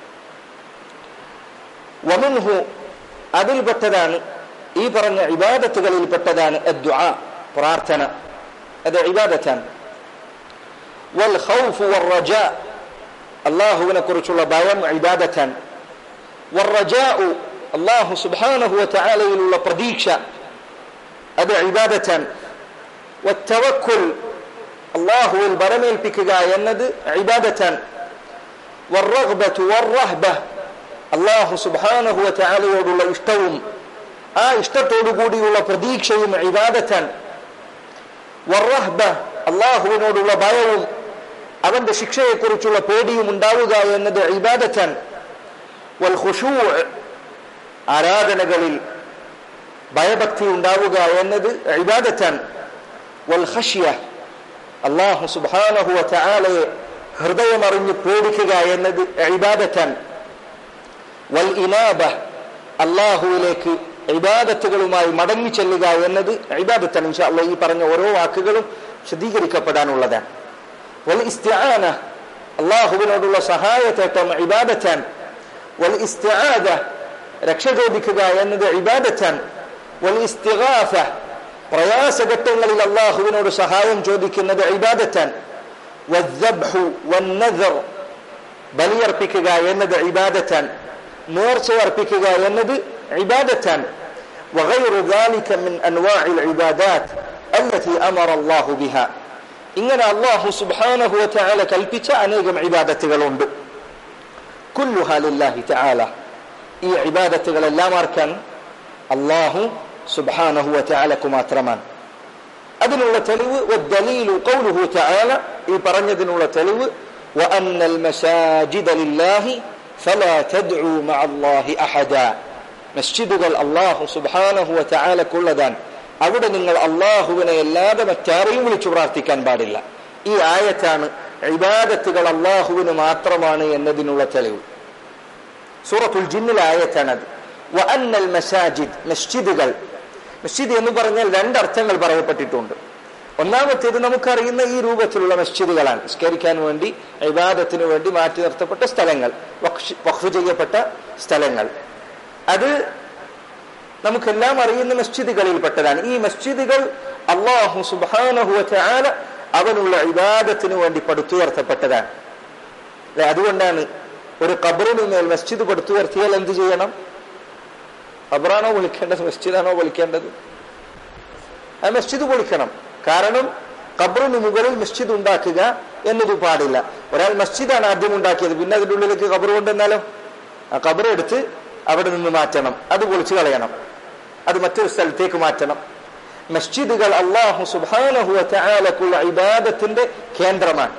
വമിൻഹു അതിൽപ്പെട്ടതാണ് ഈ പറഞ്ഞ ഇബാദത്തുകളിൽപ്പെട്ടതാണ് അദ്ദുആ പ്രാർത്ഥന അത് ഇബാദത്താണ് വൽ ഖൗഫ് വൽ റജാ അള്ളാഹുവിനെ കുറിച്ചുള്ള ഭയം ഇബാദത്താണ് വൽ റജാഉ അള്ളാഹു സുബ്ഹാനഹു വതആലയിലുള്ള പ്രതീക്ഷ അത് ഇബാദത്താണ് വത്തവക്കുൽ അള്ളാഹുവിൽ ബലമേൽപ്പിക്കുക എന്നത് ഇബാദത്താണ് والرغبة والرهبة അള്ളാഹു സുബാനഹു ചാലയോടുള്ള ഇഷ്ടവും ആ ഇഷ്ടത്തോടു കൂടിയുള്ള പ്രതീക്ഷയും ഇബാദത്താൻ വർറഹ്ബ അള്ളാഹുവിനോടുള്ള ഭയവും അവന്റെ ശിക്ഷയെക്കുറിച്ചുള്ള പേടിയും ഉണ്ടാവുക എന്നത് ഇബാദത്താൻ വൽ ഖുശൂ ആരാധനകളിൽ ഭയഭക്തി ഉണ്ടാവുക എന്നത് ഇബാദത്താൻ വൽ ഖശ്യ അള്ളാഹു സുബാനഹു ചാലയെ ഹൃദയമറിഞ്ഞ് പേടിക്കുക എന്നത് ഇബാദത്താൻ വൽ ഇനാബ അള്ളാഹുവിലേക്ക് ഇബാദത്തുകളുമായി മടങ്ങി ചെല്ലുക എന്നത് ഇബാദത്താണ് ഇൻഷാ അള്ളാഹ് ഈ പറഞ്ഞ ഓരോ വാക്കുകളും വിശദീകരിക്കപ്പെടാനുള്ളതാണ് വൽ ഇസ്തിആന അള്ളാഹുവിനോടുള്ള സഹായത്തേട്ടം ഇബാദത്താൻ വൽ ഇസ്തിആദ രക്ഷ ചോദിക്കുക എന്നത് ഇബാദത്താൻ വൽ ഇസ്തിഗാഫ പ്രയാസഘട്ടങ്ങളിൽ അള്ളാഹുവിനോട് സഹായം ചോദിക്കുന്നത് ഇബാദത്താൻ വദ്ദബ്ഹു വന്നദർ ബലിയർപ്പിക്കുക എന്നത് ഇബാദത്താൻ നേർച്ച അർപ്പിക്കുക എന്നത് ഇബാദത്താണ് وغير ذلك من أنواع العبادات التي أمر الله بها ഇങ്ങനെ അള്ളാഹു സുബ്ഹാനഹു വതആല കൽപ്പിച്ച അനേകം ഇബാദത്തുകളുണ്ട് കുല്ലുഹാ ലില്ലാഹി തആല ഈ ഇബാദത്തുകളെല്ലാം ആർക്കാൻ അള്ളാഹു സുബ്ഹാനഹു വതആലക്ക് മാത്രമാണ് അതിനുള്ള തെളിവ് والدليل قوله تعالى ഈ പറഞ്ഞതിനുള്ള തെളിവ് وأن المساجد لله فلا تدعوا مع الله أحدا മസ്ജിദുകൾ അള്ളാഹു സുബാനഹു ചാലക്കുള്ളതാണ് അവിടെ നിങ്ങൾ അള്ളാഹുവിനെ അല്ലാതെ മറ്റാരെയും വിളിച്ചു പ്രാർത്ഥിക്കാൻ പാടില്ല ഈ ആയത്താണ് ഇബാദത്തുകൾ അള്ളാഹുവിന് മാത്രമാണ് എന്നതിനുള്ള തെളിവ് സൂറത്തുൽ ജിന്നിലെ ആയത്താണത് വഅന്നൽ മസാജിദ് മസ്ജിദുകൾ മസ്ജിദ് എന്ന് പറഞ്ഞാൽ രണ്ടർത്ഥങ്ങൾ പറയപ്പെട്ടിട്ടുണ്ട് ഒന്നാമത്തേത് നമുക്കറിയുന്ന ഈ രൂപത്തിലുള്ള മസ്ജിദുകളാണ് നിസ്കരിക്കാൻ വേണ്ടി ഇബാദത്തിന് വേണ്ടി മാറ്റി നിർത്തപ്പെട്ട സ്ഥലങ്ങൾ വഖഫ് ചെയ്യപ്പെട്ട സ്ഥലങ്ങൾ അത് നമുക്കെല്ലാം അറിയുന്ന മസ്ജിദുകളിൽപ്പെട്ടതാണ് ഈ മസ്ജിദുകൾ അള്ളാഹു സുബാനഹുവ ചാല അവനുള്ള ഇബാദത്തിന് വേണ്ടി പടുത്തുയർത്തപ്പെട്ടതാണ് അല്ലെ അതുകൊണ്ടാണ് ഒരു ഖബറിന് മേൽ മസ്ജിദ് പടുത്തുയർത്തിയാൽ എന്ത് ചെയ്യണം ഖബറാണോ വിളിക്കേണ്ടത് മസ്ജിദാണോ വിളിക്കേണ്ടത് ആ മസ്ജിദ് പൊളിക്കണം കാരണം ഖബറിന് മുകളിൽ മസ്ജിദ് ഉണ്ടാക്കുക എന്നത് പാടില്ല ഒരാൾ മസ്ജിദാണ് ആദ്യം ഉണ്ടാക്കിയത് പിന്നെ അതിന്റെ ഉള്ളിലേക്ക് ഖബർ കൊണ്ടുവന്നാലോ ആ ഖബർ എടുത്ത് അവിടെ നിന്ന് മാറ്റണം അത് പൊളിച്ചു കളയണം അത് മറ്റൊരു സ്ഥലത്തേക്ക് മാറ്റണം മസ്ജിദുകൾ അള്ളാഹു സുബാനഹുവ ചാലക്കുള്ള ഇബാദത്തിന്റെ കേന്ദ്രമാണ്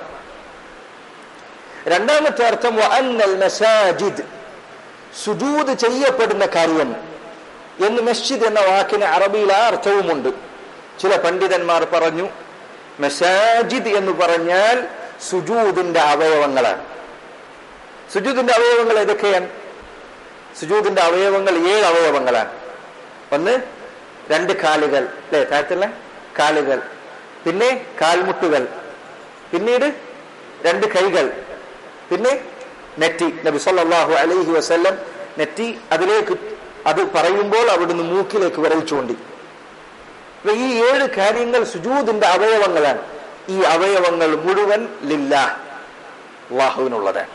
രണ്ടാമത്തെ അർത്ഥം അന്നൽ മസാജിദ് സുജൂദ് ചെയ്യപ്പെടുന്ന കാര്യം എന്ന് മസ്ജിദ് എന്ന വാക്കിന് അറബിയിൽ ആ അർത്ഥവുമുണ്ട് ചില പണ്ഡിതന്മാർ പറഞ്ഞു മസാജിദ് എന്ന് പറഞ്ഞാൽ സുജൂദിന്റെ അവയവങ്ങളാണ് സുജൂദിന്റെ അവയവങ്ങൾ ഏതൊക്കെയാണ് സുജൂദിന്റെ അവയവങ്ങൾ ഏഴ് അവയവങ്ങളാണ് ഒന്ന് രണ്ട് കാലുകൾ അല്ലെ താഴത്തുള്ള കാലുകൾ പിന്നെ കാൽമുട്ടുകൾ പിന്നീട് രണ്ട് കൈകൾ പിന്നെ നെറ്റി നബി സല്ലല്ലാഹു അലൈഹി വസല്ലം നെറ്റി അതിലേക്ക് അത് പറയുമ്പോൾ അവിടുന്ന് മൂക്കിലേക്ക് വിരൽ ചൂണ്ടി അപ്പൊ ഈ ഏഴ് കാര്യങ്ങൾ സുജൂദിന്റെ അവയവങ്ങളാണ് ഈ അവയവങ്ങൾ മുഴുവൻ ലില്ല അള്ളാഹുവിനുള്ളതാണ്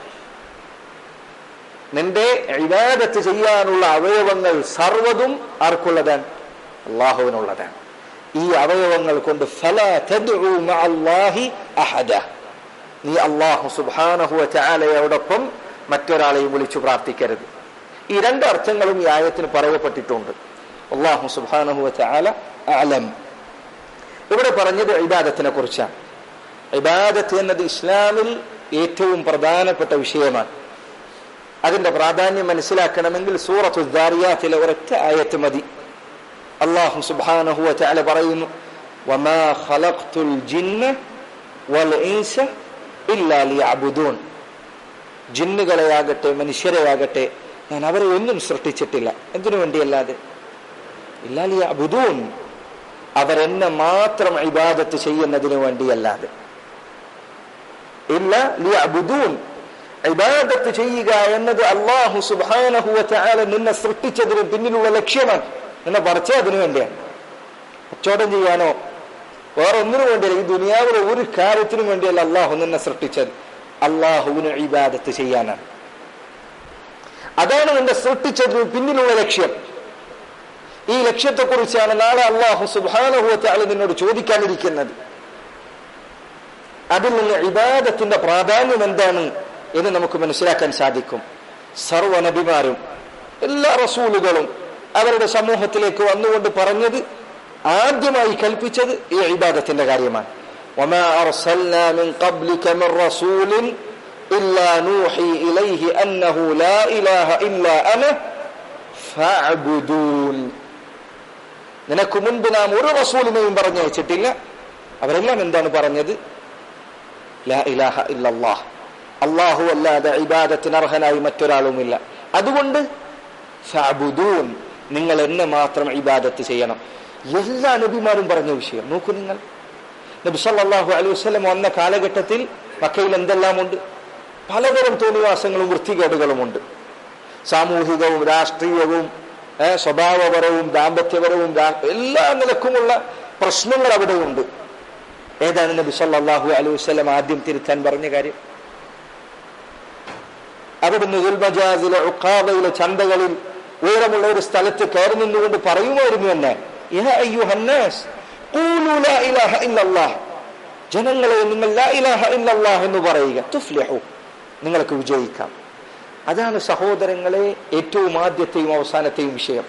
നിന്റെ ഇബാദത്ത് ചെയ്യാനുള്ള അവയവങ്ങൾ സർവ്വതും ആർക്കുള്ളതാണ് അള്ളാഹുവിനുള്ളതാണ് ഈ അവയവങ്ങൾ കൊണ്ട് ഫലാ തദ്ഉ മഅല്ലാഹി അഹദ നീ അള്ളാഹു സുബ്ഹാനഹു വതആലയോടൊപ്പം മറ്റൊരാളെയും വിളിച്ചു പ്രാർത്ഥിക്കരുത് ഈ രണ്ട് അർത്ഥങ്ങളും ഈ ആയത്തിന് പറയപ്പെട്ടിട്ടുണ്ട് അള്ളാഹു സുബ്ഹാനഹു വതആല അലം ഇവിടെ പറഞ്ഞത് ഇബാദത്തിനെ കുറിച്ചാണ് ഇബാദത്ത് എന്നത് ഇസ്ലാമിൽ ഏറ്റവും പ്രധാനപ്പെട്ട വിഷയമാണ് അതിന്റെ പ്രാധാന്യം മനസ്സിലാക്കണമെങ്കിൽ സൂറത്തു ദാരിയാത്തിലെ ഒരൊറ്റ ആയത്ത് മതി അള്ളാഹു സുബ്ഹാനഹു വതആല പറയുന്നു വമാ ഖലഖ്തുൽ ജിന്ന വൽ ഇൻസ ഇല്ലാ ലിയഅബുദൂൻ ജിന്നുകളെയാകട്ടെ മനുഷ്യരെയാകട്ടെ ഞാൻ അവരെ ഒന്നും സൃഷ്ടിച്ചിട്ടില്ല എന്തിനു വേണ്ടിയല്ലാതെ ഇല്ലാ ലിയഅബുദൂൻ അവരെന്നെ മാത്രം ഇബാദത്ത് ചെയ്യുന്നതിന് വേണ്ടിയല്ലാതെ ഇല്ല ലിയഅബുദൂൻ ഇബാദത്ത് ചെയ്യുക എന്നത് അള്ളാഹു സുബ്ഹാനഹു വതആല നിന്നെ സൃഷ്ടിച്ചതിന് പിന്നിലുള്ള ലക്ഷ്യമാണ് നിന്നെ പറിച്ച അതിനു വേണ്ടിയാണ് കച്ചവടം ചെയ്യാനോ വേറെ ഒന്നിനു വേണ്ടിയല്ല ഈ ദുനിയാവിലെ ഒരു കാര്യത്തിനും വേണ്ടിയല്ല അള്ളാഹു നിന്നെ സൃഷ്ടിച്ചത് അള്ളാഹുവിന് ഇബാദത്ത് ചെയ്യാനാണ് അതാണ് നിന്റെ സൃഷ്ടിച്ചതിന് പിന്നിലുള്ള ലക്ഷ്യം ഈ ലക്ഷ്യത്തെക്കുറിച്ചാണ് നാളെ അള്ളാഹു സുബാനഹുവത്തെ നിന്നോട് ചോദിക്കാനിരിക്കുന്നത് അതിൽ നിന്ന് ഇബാദത്തിന്റെ പ്രാധാന്യം എന്താണ് എന്ന് നമുക്ക് മനസ്സിലാക്കാൻ സാധിക്കും സർവ നബിമാരും എല്ലാ റസൂലുകളും അവരുടെ സമൂഹത്തിലേക്ക് വന്നുകൊണ്ട് പറഞ്ഞത് ആദ്യമായി കൽപ്പിച്ചത് ഈ ഇബാദത്തിന്റെ കാര്യമാണ് وما أرسلنا من قبلك من رسول إلا نوحي إليه أنه لا إله إلا أنا فاعبدون നിനക്ക് മുൻപ് നാം ഒരു റസൂലിനെയും പറഞ്ഞയച്ചിട്ടില്ല അവരെല്ലാം എന്താണ് പറഞ്ഞത് ലാ ഇലാഹ ഇല്ലല്ലാഹ് അള്ളാഹു അല്ലാതെ ഇബാദത്തിന് അർഹനായി മറ്റൊരാളുമില്ല അതുകൊണ്ട് ഫഅബുദൂൻ നിങ്ങൾ എന്നെ മാത്രം ഇബാദത്ത് ചെയ്യണം എല്ലാ നബിമാരും പറഞ്ഞ വിഷയം നോക്കൂ നിങ്ങൾ നബി സല്ലല്ലാഹു അലൈഹി വസല്ലം വന്ന കാലഘട്ടത്തിൽ മക്കയിൽ എന്തെല്ലാമുണ്ട് പലതരം തോന്നിവാസങ്ങളും വൃത്തികേടുകളുമുണ്ട് സാമൂഹികവും രാഷ്ട്രീയവും ഏഹ്, സ്വഭാവപരവും ദാമ്പത്യപരവും ദാ- എല്ലാ നിലക്കുമുള്ള പ്രശ്നങ്ങൾ അവിടെയുണ്ട് ഏതാണ് നബി സല്ലല്ലാഹു അലൈഹി വസല്ലം ആദ്യം തിരുത്താൻ പറഞ്ഞ കാര്യം അവിടുന്ന് ദുൽമജാസിലെ ഉഖാബയിലെ ചന്തകളിൽ ഉയരമുള്ള ഒരു സ്ഥലത്ത് കയറി നിന്നുകൊണ്ട് പറയുമായിരുന്നു എന്നെ യാ അയ്യുഹന്നാസ് ഖൂലു ലാ ഇലാഹ ഇല്ലല്ലാഹ് ജനങ്ങളെ നിങ്ങൾ ലാ ഇലാഹ ഇല്ലല്ലാഹ് എന്ന് പറയുക തുഫ്ലിഹു നിങ്ങൾക്ക് വിജയിക്കാം അതാണ് സഹോദരങ്ങളെ ഏറ്റവും ആദ്യത്തെയും അവസാനത്തെയും വിഷയം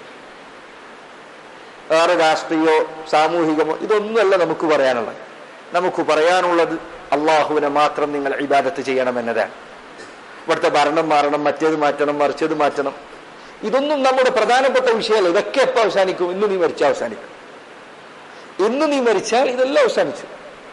വേറെ രാഷ്ട്രീയോ സാമൂഹികമോ ഇതൊന്നുമല്ല നമുക്ക് പറയാനുള്ളത് നമുക്ക് പറയാനുള്ളത് അള്ളാഹുവിനെ മാത്രം നിങ്ങൾ ഇബാദത്ത് ചെയ്യണമെന്നതാണ് ഇവിടുത്തെ ഭരണം മാറണം മറ്റേത് മാറ്റണം മറിച്ചത് മാറ്റണം ഇതൊന്നും നമ്മുടെ പ്രധാനപ്പെട്ട വിഷയമല്ല ഇതൊക്കെ എപ്പോൾ അവസാനിക്കും ഇന്ന് നീ മരിച്ചാൽ അവസാനിക്കും ഇന്ന് നീ മരിച്ചാൽ ഇതെല്ലാം അവസാനിച്ചു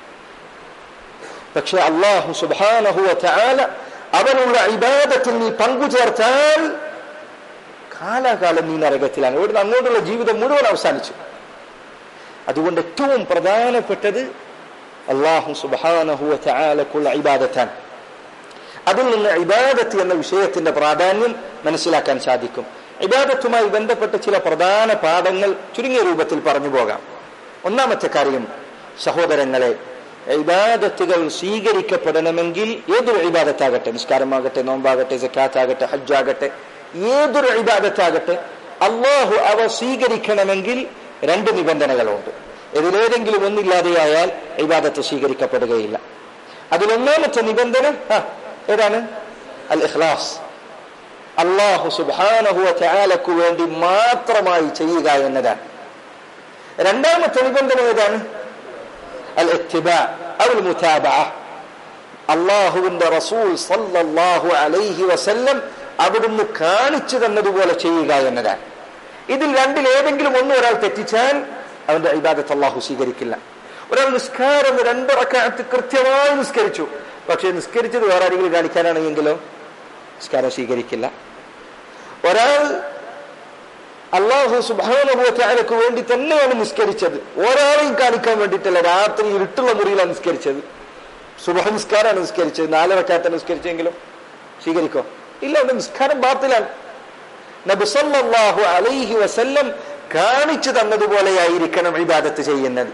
പക്ഷെ അള്ളാഹു സുബാനഹു ചാല അവനുള്ള ഇബാദത്തിൽ നീ പങ്കുചേർത്താൽ കാലാകാലം നീ നരകത്തിലാണ് ഇവിടുന്ന് അങ്ങോട്ടുള്ള ജീവിതം മുഴുവൻ അവസാനിച്ചു അതുകൊണ്ട് ഏറ്റവും പ്രധാനപ്പെട്ടത് അള്ളാഹു സുബാനഹു ചാലക്കുള്ള ഇബാദത്താണ് അതിൽ നിന്ന് ഇബാദത്ത് എന്ന വിഷയത്തിന്റെ പ്രാധാന്യം മനസ്സിലാക്കാൻ സാധിക്കും ഇബാദത്തുമായി ബന്ധപ്പെട്ട ചില പ്രധാന പാഠങ്ങൾ ചുരുങ്ങിയ രൂപത്തിൽ പറഞ്ഞു പോകാം ഒന്നാമത്തെ കാര്യം സഹോദരങ്ങളെ ഇബാദത്തുകൾ സ്വീകരിക്കപ്പെടണമെങ്കിൽ ഏതൊരു ഇബാദത്താകട്ടെ നിസ്കാരമാകട്ടെ നോമ്പാകട്ടെ സക്കാത്താകട്ടെ ഹജ്ജാകട്ടെ ഏതൊരു ഇബാദത്താകട്ടെ അള്ളാഹു അവ സ്വീകരിക്കണമെങ്കിൽ രണ്ട് നിബന്ധനകളുണ്ട് ഇതിലേതെങ്കിലും ഒന്നില്ലാതെയായാൽ ഇബാദത്ത് സ്വീകരിക്കപ്പെടുകയില്ല അതിലൊന്നാമത്തെ നിബന്ധന ആ, ഏതാണ് അൽ ഇഖ്ലാസ് അള്ളാഹു സുബാനഹുവ ചാലക്കു വേണ്ടി മാത്രമായി ചെയ്യുക എന്നതാണ് രണ്ടാമത്തെ നിബന്ധന ഏതാണ് അൽ ഇത്തിബാ അവൽ മുതാബഅ അള്ളാഹുവിന്റെ റസൂൽ സല്ലല്ലാഹു അലൈഹി വസല്ലം അവിടുന്ന് കാണിച്ചു തന്നതുപോലെ ചെയ്യുക എന്നതാണ് ഇതിൽ രണ്ടിൽ ഏതെങ്കിലും ഒന്ന് ഒരാൾ തെറ്റിച്ചാൽ അവന്റെ ഇബാദത്ത് അള്ളാഹു സ്വീകരിക്കില്ല ഒരാൾ നിസ്കാരം രണ്ടിറക്കാലത്ത് കൃത്യമായി നിസ്കരിച്ചു പക്ഷെ നിസ്കരിച്ചത് വേറെ ആരെങ്കിലും കാണിക്കാനാണെങ്കിലോ നിസ്കാരം സ്വീകരിക്കില്ല ഒരാൾ അള്ളാഹു സുബാനുഭവത്താലക്ക് വേണ്ടി തന്നെയാണ് നിസ്കരിച്ചത് ഒരാളെയും കാണിക്കാൻ വേണ്ടിയിട്ടല്ല രാത്രി ഇരുട്ടുള്ള മുറിയിലാണ് നിസ്കരിച്ചത് സുബഹ നിസ്കാരമാണ് നിസ്കരിച്ചത് നാലരക്കാത്ത നിസ്കരിച്ചെങ്കിലും സ്വീകരിക്കോ ഇല്ല അത് നിസ്കാരം ബാത്തിലാണ് നബിസല്ലാഹു അലൈഹി വസല്ലം കാണിച്ചു തന്നതുപോലെയായിരിക്കണം ഇബാദത്ത് ചെയ്യുന്നത്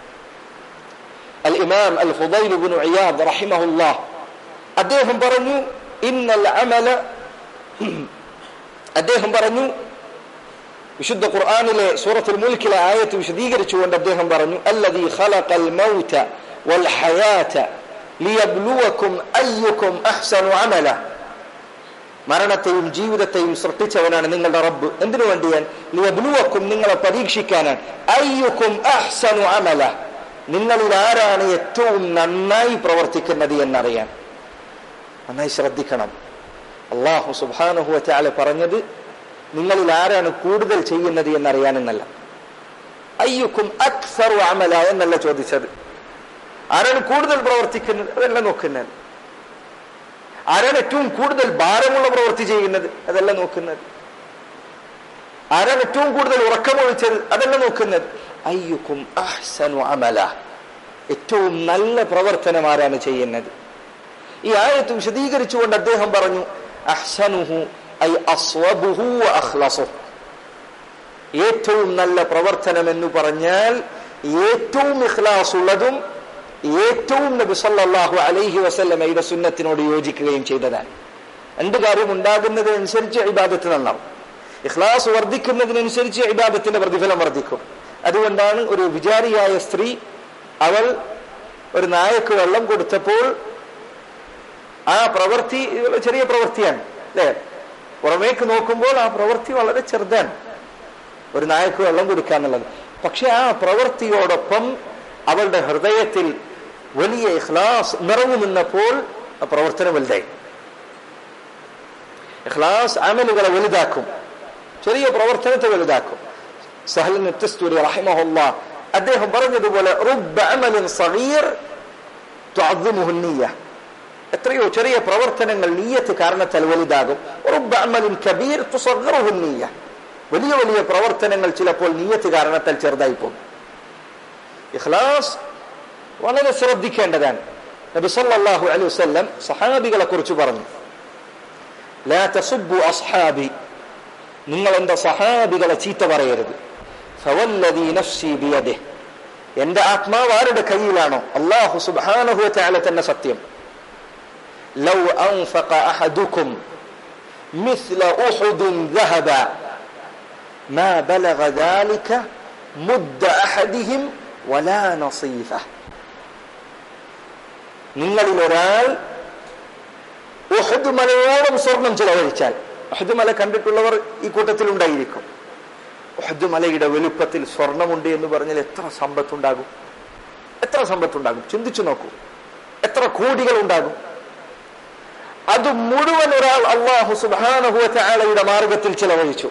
അൽ ഇമാം അൽ ഫുദൈൽ ഇബ്നു ഇയാദ് റഹിമഹുല്ലാഹ് അദ്ദേഹം പറഞ്ഞു ഇന്നൽ അമല അദ്ദേഹം പറഞ്ഞു വിശുദ്ധ ഖുർആനിലെ സൂറത്തുൽ മുൽക്കിലെ ആയത്ത് വിശദീകരിച്ചുകൊണ്ട് അദ്ദേഹം പറഞ്ഞു അല്ലദീ ഖലഖൽ മൗത വൽ ഹയാത ലിയബ്ലുവക്കും അയ്യുക്കും അഹ്സനു അമല മരണത്തെയും ജീവിതത്തെയും സൃഷ്ടിച്ചവനാണ് നിങ്ങളുടെ റബ്ബ് എന്തിനു വേണ്ടിയാൻ ലിയബ്ലുവക്കും നിങ്ങളെ പരീക്ഷിക്കാനാണ് അയ്യുക്കും അഹ്സനു അമല നിങ്ങളിൽ ആരാണ് ഏറ്റവും നന്നായി പ്രവർത്തിക്കുന്നത് എന്നറിയാൻ നന്നായി ശ്രദ്ധിക്കണം അള്ളാഹു സുബാനുഹു വച്ചാല് പറഞ്ഞത് നിങ്ങളിൽ ആരാണ് കൂടുതൽ ചെയ്യുന്നത് എന്നറിയാനെന്നല്ല അയ്യുക്കും അക്സറു അമല എന്നല്ല ചോദിച്ചത് ആരാണ് കൂടുതൽ പ്രവർത്തിക്കുന്നത് അതല്ല നോക്കുന്നത് ആരാണ് ഏറ്റവും കൂടുതൽ ഭാരമുള്ള പ്രവൃത്തി ചെയ്യുന്നത് അതല്ല നോക്കുന്നത് ആരാണ് ഏറ്റവും കൂടുതൽ ഉറക്കമൊഴിച്ചത് അതല്ല നോക്കുന്നത് അയ്യുക്കും അഹ്സനു അമല ഏറ്റവും നല്ല പ്രവർത്തനം ആരാണ് ചെയ്യുന്നത് ഈ ആയത്ത് വിശദീകരിച്ചുകൊണ്ട് അദ്ദേഹം പറഞ്ഞു അഹ്സനുഹു ഐ അസ്വബുഹു അഖ്ലസു ഏറ്റവും നല്ല പ്രവർത്തനം എന്ന് പറഞ്ഞാൽ ഏറ്റവും ഇഖ്ലാസ് ഉള്ളതും ഏറ്റവും നബി സല്ലല്ലാഹു അലൈഹി വസല്ലമയുടെ സുന്നത്തിനോട് യോജിക്കുകയും ചെയ്തതാണ് രണ്ട് കാര്യം ഉണ്ടാകുന്നതിനനുസരിച്ച് ഇബാദത്ത് നന്നാവും ഇഖ്ലാസ് വർദ്ധിക്കുന്നതിനനുസരിച്ച് ഇബാദത്തിന്റെ പ്രതിഫലം വർദ്ധിക്കും അതുകൊണ്ടാണ് ഒരു വിചാരിയായ സ്ത്രീ അവൾ ഒരു നായക്ക് വെള്ളം കൊടുത്തപ്പോൾ ആ പ്രവൃത്തി ചെറിയ പ്രവൃത്തിയാണ് അല്ലേ പുറമേക്ക് നോക്കുമ്പോൾ ആ പ്രവൃത്തി വളരെ ചെറുതാണ് ഒരു നായക്ക് വെള്ളം കൊടുക്കുക എന്നുള്ളത് പക്ഷെ ആ പ്രവൃത്തിയോടൊപ്പം അവളുടെ ഹൃദയത്തിൽ വലിയ ഇഖ്ലാസ് നിറഞ്ഞു നിന്നപ്പോൾ ആ പ്രവർത്തനം വലുതായി ഇഖ്ലാസ് അമലുകളെ വലുതാക്കും ചെറിയ പ്രവർത്തനത്തെ വലുതാക്കും സഹലിൻ തെസ്തൂരി റഹിമഹുല്ല അദ്ദേഹം പറഞ്ഞതുപോലെ റുബ്ബ അമലിൻ സഗീർ തുഅദ്ദിമുഹു നിയ്യ എത്രയോ ചെറിയ പ്രവർത്തനങ്ങൾ നീയത്ത് കാരണത്താൽ വലുതാകും റുബ്ബ അമലിൻ കബീർ തുസഗ്ഗറുഹു നിയ്യ വലിയ വലിയ പ്രവർത്തനങ്ങൾ ചിലപ്പോൾ നീയത്ത് കാരണത്താൽ ചെറുതായി പോകും ഇഖ്ലാസ് വളരെ ശ്രദ്ധിക്കേണ്ടതാണ് നബി സല്ലല്ലാഹു അലൈഹി വസല്ലം സഹാബികളെ കുറിച്ച് പറഞ്ഞു ലാ തസുബ്ബു അസ്ഹാബി നിങ്ങൾ എന്റെ സഹാബികളെ ചീത്ത പറയരുത് ഫവല്ലദീ നഫ്സി ബിയദിഹ് എന്റെ ആത്മാവ് ആരുടെ കയ്യിലാണോ അല്ലാഹു സുബ്ഹാനഹു വതആല തന്നെ സത്യം ലൗ അൻഫഖ അഹദുക്കും مثل أحد ذهبا ما بلغ ذلك مد أحدهم ولا نصيفه നിങ്ങളിൽ ഒരാൾ ഉഹദ് മലയോളം സ്വർണം ചിലവഴിച്ചാൽ ഉഹദ് മല കണ്ടിട്ടുള്ളവർ ഈ കൂട്ടത്തിൽ ഉണ്ടായിരിക്കും ഉഹദ് മലയുടെ വലുപ്പത്തിൽ സ്വർണമുണ്ട് എന്ന് പറഞ്ഞാൽ എത്ര സമ്പത്തുണ്ടാകും എത്ര സമ്പത്തുണ്ടാകും ചിന്തിച്ചു നോക്കൂ എത്ര കോടികൾ ഉണ്ടാകും അത് മുഴുവൻ ഒരാൾ അള്ളാഹു സുബാനഹുവലയുടെ മാർഗത്തിൽ ചിലവഴിച്ചു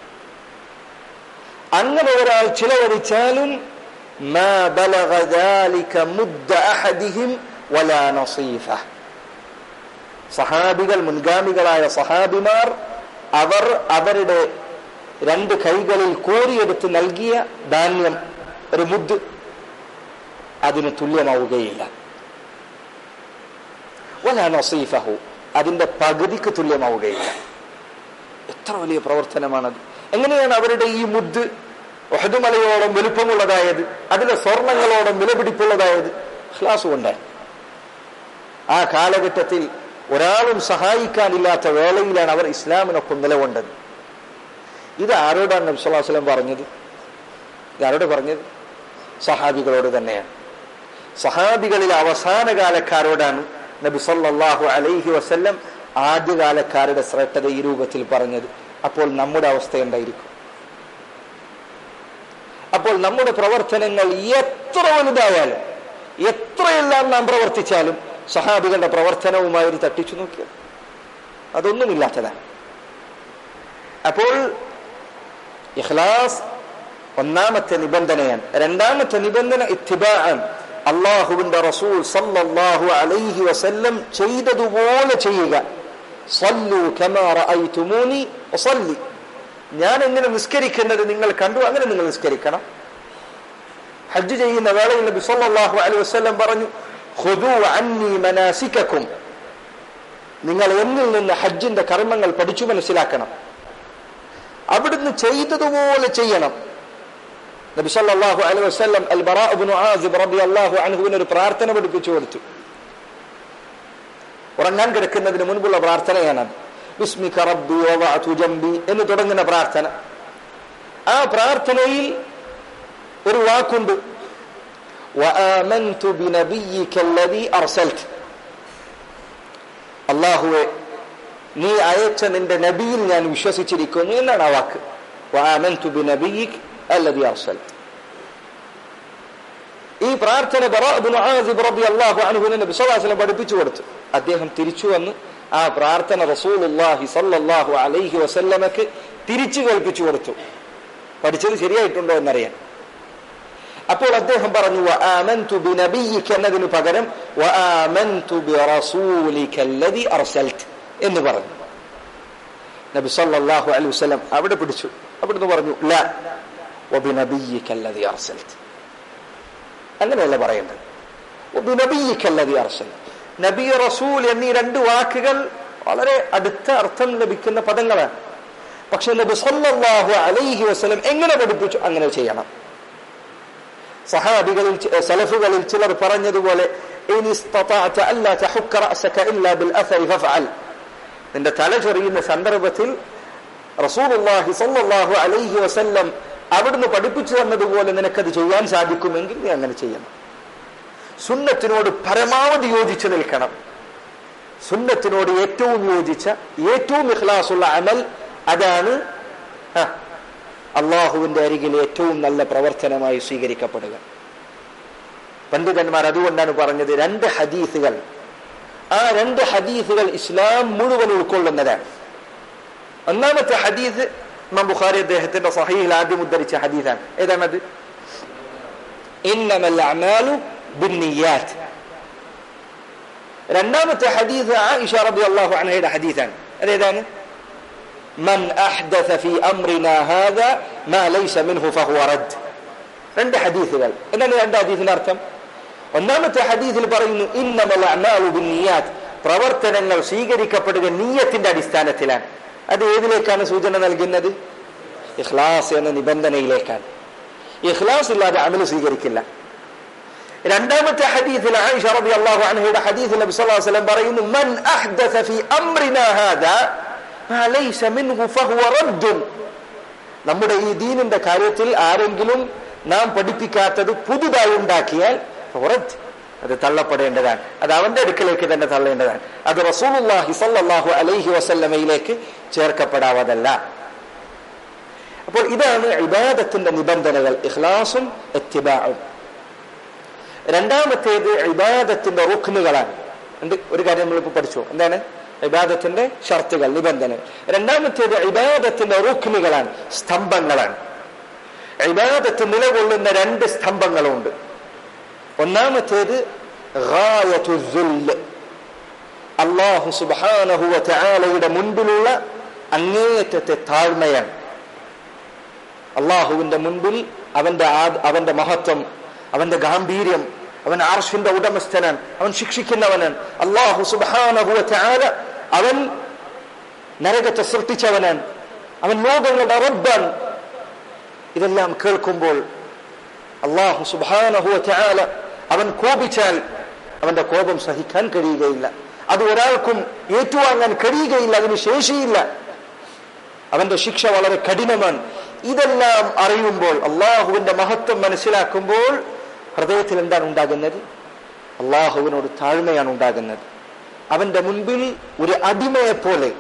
അങ്ങനെ ഒരാൾ ചിലവഴിച്ചാലും ما بلغ ذلك مد أحدهم ولا نصيفه സഹാബികൾ മുൻഗാമികളായ സഹാബിമാർ അവർ അവരുടെ രണ്ട് കൈകളിൽ കോരിയെടുത്ത് നൽകിയ ധാന്യം ഒരു മുദ് അതിന് തുല്യമാവുകയില്ല വലാ നസീഫഹു അതിന്റെ പകുതിക്ക് തുല്യമാവുകയില്ല എത്ര വലിയ പ്രവർത്തനമാണത് എങ്ങനെയാണ് അവരുടെ ഈ മുദ് ഒഹദുമലയോളം വലുപ്പമുള്ളതായത് അതിലെ സ്വർണങ്ങളോളം വിലപിടിപ്പുള്ളതായത് ഖ്ലാസ് കൊണ്ട് ആ കാലഘട്ടത്തിൽ ഒരാളും സഹായിക്കാനില്ലാത്ത വേളയിലാണ് അവർ ഇസ്ലാമിനൊപ്പം നിലകൊണ്ടത് ഇത് ആരോടാണ് നബി സ്വല്ലല്ലാഹു അലൈഹി വസല്ലം പറഞ്ഞത് ഇത് ആരോട് പറഞ്ഞത് സഹാബികളോട് തന്നെയാണ് സഹാബികളിലെ അവസാന കാലക്കാരോടാണ് നബി സല്ലല്ലാഹു അലൈഹി വസല്ലം ആദ്യകാലക്കാരുടെ ശ്രേഷ്ഠത ഈ രൂപത്തിൽ പറഞ്ഞത് അപ്പോൾ നമ്മുടെ അവസ്ഥ എന്തായിരിക്കും അപ്പോൾ നമ്മുടെ പ്രവർത്തനങ്ങൾ എത്ര വലുതായാലും എത്രയെല്ലാം നാം പ്രവർത്തിച്ചാലും സഹാബികളുടെ പ്രവർത്തനവുമായി ഒരു തട്ടിച്ചു നോക്കിയത് അതൊന്നുമില്ലാത്തതാണ് അപ്പോൾ ഇഖ്ലാസ് ഒന്നാമത്തെ നിബന്ധനയാണ് രണ്ടാമത്തെ നിബന്ധന ഇത്തിബാണ് അള്ളാഹുവിന്റെ റസൂൽ സല്ലല്ലാഹു അലൈഹി വസല്ലം ചെയ്തതുപോലെ ചെയ്യുക സല്ലു കമാ റഅയ്തുമൂനി വസല്ലി ഞാൻ എങ്ങനെ നിസ്കരിക്കുന്നത് നിങ്ങൾ കണ്ടു അങ്ങനെ നിങ്ങൾ നിസ്കരിക്കണം ഹജ്ജ് ചെയ്യുന്ന വേളയിൽ നബി സല്ലല്ലാഹു അലൈഹി വസല്ലം പറഞ്ഞു ഖുദൂ അന്നി മനാസികക്കും നിങ്ങൾ എന്നിൽ നിന്ന് ഹജ്ജിന്റെ കർമ്മങ്ങൾ പഠിച്ചു മനസ്സിലാക്കണം അവിടുന്ന് ചെയ്തതുപോലെ ചെയ്യണം നബി സല്ലല്ലാഹു അലൈഹി വസല്ലം അൽ ബറാ ഇബ്നു ആസിബ് റളിയല്ലാഹു അൻഹുവിന് ഒരു പ്രാർത്ഥന പഠിപ്പിച്ചു കൊടുത്തു ഉറങ്ങാൻ കിടക്കുന്നതിന് മുൻപുള്ള പ്രാർത്ഥനയാണത് ബിസ്മിക റബ്ബി വദഅതു ജംബി എന്ന് തുടങ്ങുന്ന പ്രാർത്ഥന ആ പ്രാർത്ഥനയിൽ ഒരു വാക്കുണ്ട് وآمنت بنبيك الذي أرسلت അള്ളാഹുവെ നീ അയച്ച നിന്റെ നബിയിൽ ഞാൻ വിശ്വസിച്ചിരിക്കുന്നു എന്നാണ് ആ വാക്ക് وآمنت بنبيك الذي أرسلت ഈ പ്രാർത്ഥന റളിയല്ലാഹു അൻഹുവിനെ നബി സല്ലല്ലാഹു അലൈഹി വസല്ലം പഠിപ്പിച്ചു കൊടുത്തു അദ്ദേഹം തിരിച്ചു വന്ന് ആ പ്രാർത്ഥന റസൂലുള്ളാഹി സല്ലല്ലാഹു അലൈഹി വസല്ലമക്ക് തിരിച്ചു കേൾപ്പിച്ചു കൊടുത്തു പഠിച്ചത് ശരിയായിട്ടുണ്ടോ എന്നറിയാൻ അപ്പോൾ അദ്ദേഹം പറഞ്ഞു വആമൻതു ബിനബിയിക എന്നതിനു പകരം വആമൻതു ബിറസൂലിക അല്ലദി അർസൽത് എന്ന് പറഞ്ഞു നബി സല്ലല്ലാഹു അലൈഹി വസല്ലം അവിടെ പിടിച്ചു അവിടുന്ന് പറഞ്ഞു ലാ വബിനബിയിക അല്ലദി അർസൽത് അങ്ങനെയല്ല പറയേണ്ടത് വബിനബിയിക അല്ലദി അർസൽത് നബി റസൂൽ എന്നീ രണ്ട് വാക്കുകൾ വളരെ അടുത്ത അർത്ഥം ലഭിക്കുന്ന പദങ്ങളാണ് പക്ഷെ നബി സല്ലല്ലാഹു അലൈഹി വസല്ലം എങ്ങനെ പഠിപ്പിച്ചു അങ്ങനെ ചെയ്യണം സഹാബികളിൽ സലഫുകളിൽ ചിലർ പറഞ്ഞതുപോലെ നിന്റെ തല ചൊറിയുന്ന സന്ദർഭത്തിൽ റസൂലുള്ളാഹി സല്ലല്ലാഹു അലൈഹി വസല്ലം അവിടുന്ന് പഠിപ്പിച്ചു തന്നതുപോലെ നിനക്കത് ചെയ്യാൻ സാധിക്കുമെങ്കിൽ നീ അങ്ങനെ ചെയ്യണം സുന്നത്തിനോട് പരമാവധി യോജിച്ചു നിൽക്കണം സുന്നത്തിനോട് ഏറ്റവും യോജിച്ച ഏറ്റവും ഇഖ്ലാസുള്ള അമൽ അതാണ് അള്ളാഹുവിന്റെ അരികിൽ ഏറ്റവും നല്ല പ്രവർത്തനമായി സ്വീകരിക്കപ്പെടുക പണ്ഡിതന്മാർ അതുകൊണ്ടാണ് പറഞ്ഞത് രണ്ട് ഹദീസുകൾ ആ രണ്ട് ഹദീസുകൾ ഇസ്ലാം മുഴുവൻ ഉൾക്കൊള്ളുന്നതാണ് ഒന്നാമത്തെ ഹദീസ് ഇമാം ബുഖാരി അദ്ദേഹത്തിന്റെ സഹീൽ ആദ്യം ഉദ്ധരിച്ച ഹദീസാണ് ഏതാണത് ഇന്നമൽ അമാലു ബിന്നിയാത്ത് രണ്ടാമത്തെ ഹദീസ് ആയിഷ റളിയല്ലാഹു അൻഹയുടെ ഹദീസാണ് അതേതാണ് من أحدث في أمرنا هذا ما ليس منه فهو رد രണ്ട് ഹദീസുകൾ എന്താണ് രണ്ട് ഹദീസിന്റെ അർത്ഥം ഒന്നാമത്തെ ഹദീസിൽ പറയുന്നു ഇന്നമൽ അഅ്മാലു ബിന്നിയാത്ത് പ്രവർത്തനങ്ങൾ സ്വീകരിക്കപ്പെടുക നീയത്തിന്റെ അടിസ്ഥാനത്തിലാണ് അത് ഏതിലേക്കാണ് സൂചന നൽകുന്നത് ഇഖ്ലാസ് എന്ന നിബന്ധനയിലേക്കാണ് ഇഖ്ലാസ് ഇല്ലാതെ അമല് സ്വീകരിക്കില്ല രണ്ടാമത്തെ ഹദീസിൽ ആയിഷ റളിയല്ലാഹു അൻഹയുടെ ഹദീസിൽ നബി സല്ലല്ലാഹു അലൈഹി വസല്ലം പറയുന്നു മൻ അഹ്ദസ ഫീ അംറിനാ ഹാദാ മാ ലൈസ മിൻഹു ഫഹുവ റദ്ദുൻ നമ്മുടെ ഈ ദീനിന്റെ കാര്യത്തിൽ ആരെങ്കിലും നാം പഠിപ്പിക്കാത്തത് പുതുതായി ഉണ്ടാക്കിയാൽ റദ്ദ് അത് തള്ളപ്പെടേണ്ടതാണ് അത് അവന്റെ അടുക്കലേക്ക് തന്നെ തള്ളേണ്ടതാണ് അത് റസൂലുള്ളാഹി സല്ലല്ലാഹു അലൈഹി വസല്ലമയിലേക്ക് ചേർക്കപ്പെടാവതല്ല അപ്പോൾ ഇതാണ് ഇബാദത്തിന്റെ നിബന്ധനകൾ ഇഖ്ലാസും ഇത്തിബാഉം രണ്ടാമത്തേത് ഇബാദത്തിന്റെ റുക്നുകളാണ് ഉണ്ട് ഒരു കാര്യം നമ്മളിപ്പോൾ പഠിച്ചു എന്താണ് ഇബാദത്തിന്റെ ഷർത്തുകൾ നിബന്ധനകൾ രണ്ടാമത്തേത് ഇബാദത്തിന്റെ റുക്നുകളാണ് സ്തംഭങ്ങളാണ് ഇബാദത്ത് നിലകൊള്ളുന്ന രണ്ട് സ്തംഭങ്ങളുണ്ട് ഒന്നാമത്തേത് അള്ളാഹു സുബാനഹുവ ചാലയുടെ മുൻപിലുള്ള അങ്ങേയറ്റത്തെ താഴ്മയാണ് അള്ളാഹുവിന്റെ മുൻപിൽ അവന്റെ അവന്റെ മഹത്വം അവന്റെ ഗാംഭീര്യം അവൻ ആർഷിന്റെ ഉടമസ്ഥനാണ് അവൻ ശിക്ഷിക്കുന്നവനാണ് അള്ളാഹു സുബാനഹുവ ചാല അവൻ നരകത്തെ സൃഷ്ടിച്ചവനാണ് അവൻ ലോകങ്ങളുടെ റബ്ബാണ് ഇതെല്ലാം കേൾക്കുമ്പോൾ അള്ളാഹു സുബാനഹുവ ചാല അവൻ കോപിച്ചാൽ അവന്റെ കോപം സഹിക്കാൻ കഴിയുകയില്ല അത് ഒരാൾക്കും ഏറ്റുവാങ്ങാൻ കഴിയുകയില്ല അതിന് ശേഷിയില്ല അവന്റെ ശിക്ഷ വളരെ കഠിനമാണ് ഇതെല്ലാം അറിയുമ്പോൾ അള്ളാഹുവിന്റെ മഹത്വം മനസ്സിലാക്കുമ്പോൾ ഹൃദയത്തിൽ എന്താണ് ഉണ്ടാകുന്നത് അള്ളാഹുവിനോട് താഴ്മയാണ് ഉണ്ടാകുന്നത് അവന്റെ മുൻപിൽ ഒരു അടിമയെ പോലെ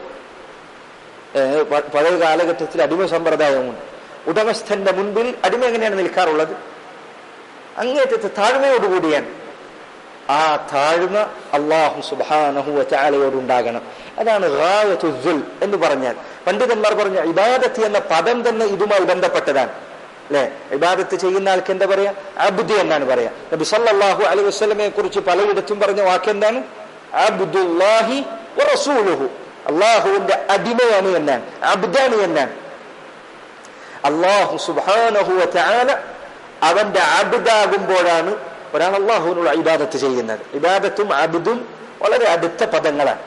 പഴയ കാലഘട്ടത്തിൽ അടിമ സമ്പ്രദായമുണ്ട് ഉടമസ്ഥന്റെ മുൻപിൽ അടിമ എങ്ങനെയാണ് നിൽക്കാറുള്ളത് അങ്ങേറ്റത്തെ താഴ്മയോടുകൂടിയാണ് ആ താഴ്മ അള്ളാഹു സുബാനഹു ചാലയോടുണ്ടാകണം അതാണ് റായത്തുൽ എന്ന് പറഞ്ഞാൽ പണ്ഡിതന്മാർ പറഞ്ഞ ഇബാദത്ത് എന്ന പദം തന്നെ ഇതുമായി ബന്ധപ്പെട്ടതാണ് അല്ലെ ഇബാദത്ത് ചെയ്യുന്ന ആൾക്ക് എന്താ പറയാ അബ്ദി എന്നാണ് പറയാ നബി സല്ലല്ലാഹു അലൈഹി വസല്ലമയെ കുറിച്ച് പലയിടത്തും പറഞ്ഞ വാക്ക് എന്താണ് അബ്ദുല്ലാഹി റസൂലുഹു അള്ളാഹുവിന്റെ അടിമയാണ് എന്നാണ് അബ്ദാണ് എന്നാണ് അള്ളാഹു സുബാനഹു ചാല അവന്റെ അബുദാകുമ്പോഴാണ് ഒരാൾ അള്ളാഹുവിനുള്ള ഇബാദത്ത് ചെയ്യുന്നത് ഇബാദത്തും അബുദും വളരെ അടുത്ത പദങ്ങളാണ്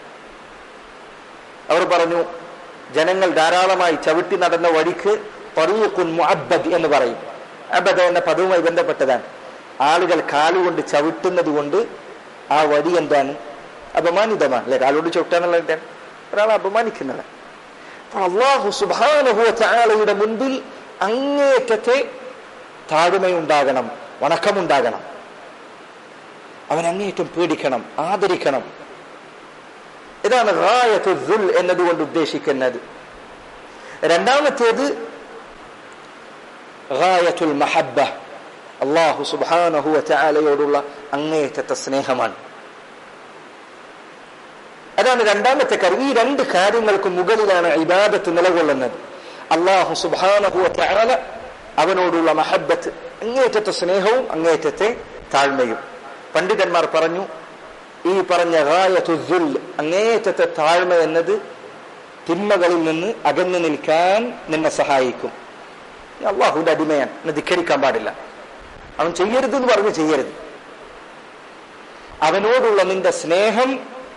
അവർ പറഞ്ഞു ജനങ്ങൾ ധാരാളമായി ചവിട്ടി നടന്ന വഴിക്ക് പറയൂക്കുൻ മുഅബ്ബദ് എന്ന് പറയും അബദ എന്ന പദവുമായി ബന്ധപ്പെട്ടതാണ് ആളുകൾ കാലുകൊണ്ട് ചവിട്ടുന്നത് കൊണ്ട് ആ വഴി എന്താണ് അപമാനിതമാണ് അല്ലെ കാലുകൊണ്ട് ചവിട്ടാനുള്ള എന്താണ് ഒരാളെ അപമാനിക്കുന്നത് അപ്പോൾ അള്ളാഹു സുബാനഹു ചാലയുടെ മുൻപിൽ അങ്ങേറ്റത്തെ താഴ്മയുണ്ടാകണം വണക്കമുണ്ടാകണം അവൻ അങ്ങേറ്റം പേടിക്കണം ആദരിക്കണം ഇതാണ് റായത്ത് ദുൽ എന്നതുകൊണ്ട് ഉദ്ദേശിക്കുന്നത് രണ്ടാമത്തേത് റായത്തുൽ മഹബ്ബ അള്ളാഹു സുബാനഹു ചാലയോടുള്ള അങ്ങേറ്റത്തെ സ്നേഹമാണ് അതാണ് രണ്ടാമത്തെ കാര്യം ഈ രണ്ട് കാര്യങ്ങൾക്ക് മുകളിലാണ് ഇബാദത്ത് നിലകൊള്ളുന്നത് അള്ളാഹു സുബാനഹു ചാല അവനോടുള്ള മഹബത്ത് അങ്ങേറ്റത്തെ സ്നേഹവും അങ്ങേറ്റത്തെ താഴ്മയും പണ്ഡിതന്മാർ പറഞ്ഞു ഈ പറഞ്ഞ റായത്തുൽ അങ്ങേറ്റത്തെ താഴ്മ എന്നത് തിന്മകളിൽ നിന്ന് അകന്നു നിൽക്കാൻ നിന്നെ സഹായിക്കും അള്ളാഹുവിന്റെ അടിമയാണ് എന്നെ ധിക്കരിക്കാൻ പാടില്ല അവൻ ചെയ്യരുത് എന്ന് പറഞ്ഞ് ചെയ്യരുത് അവനോടുള്ള നിന്റെ സ്നേഹം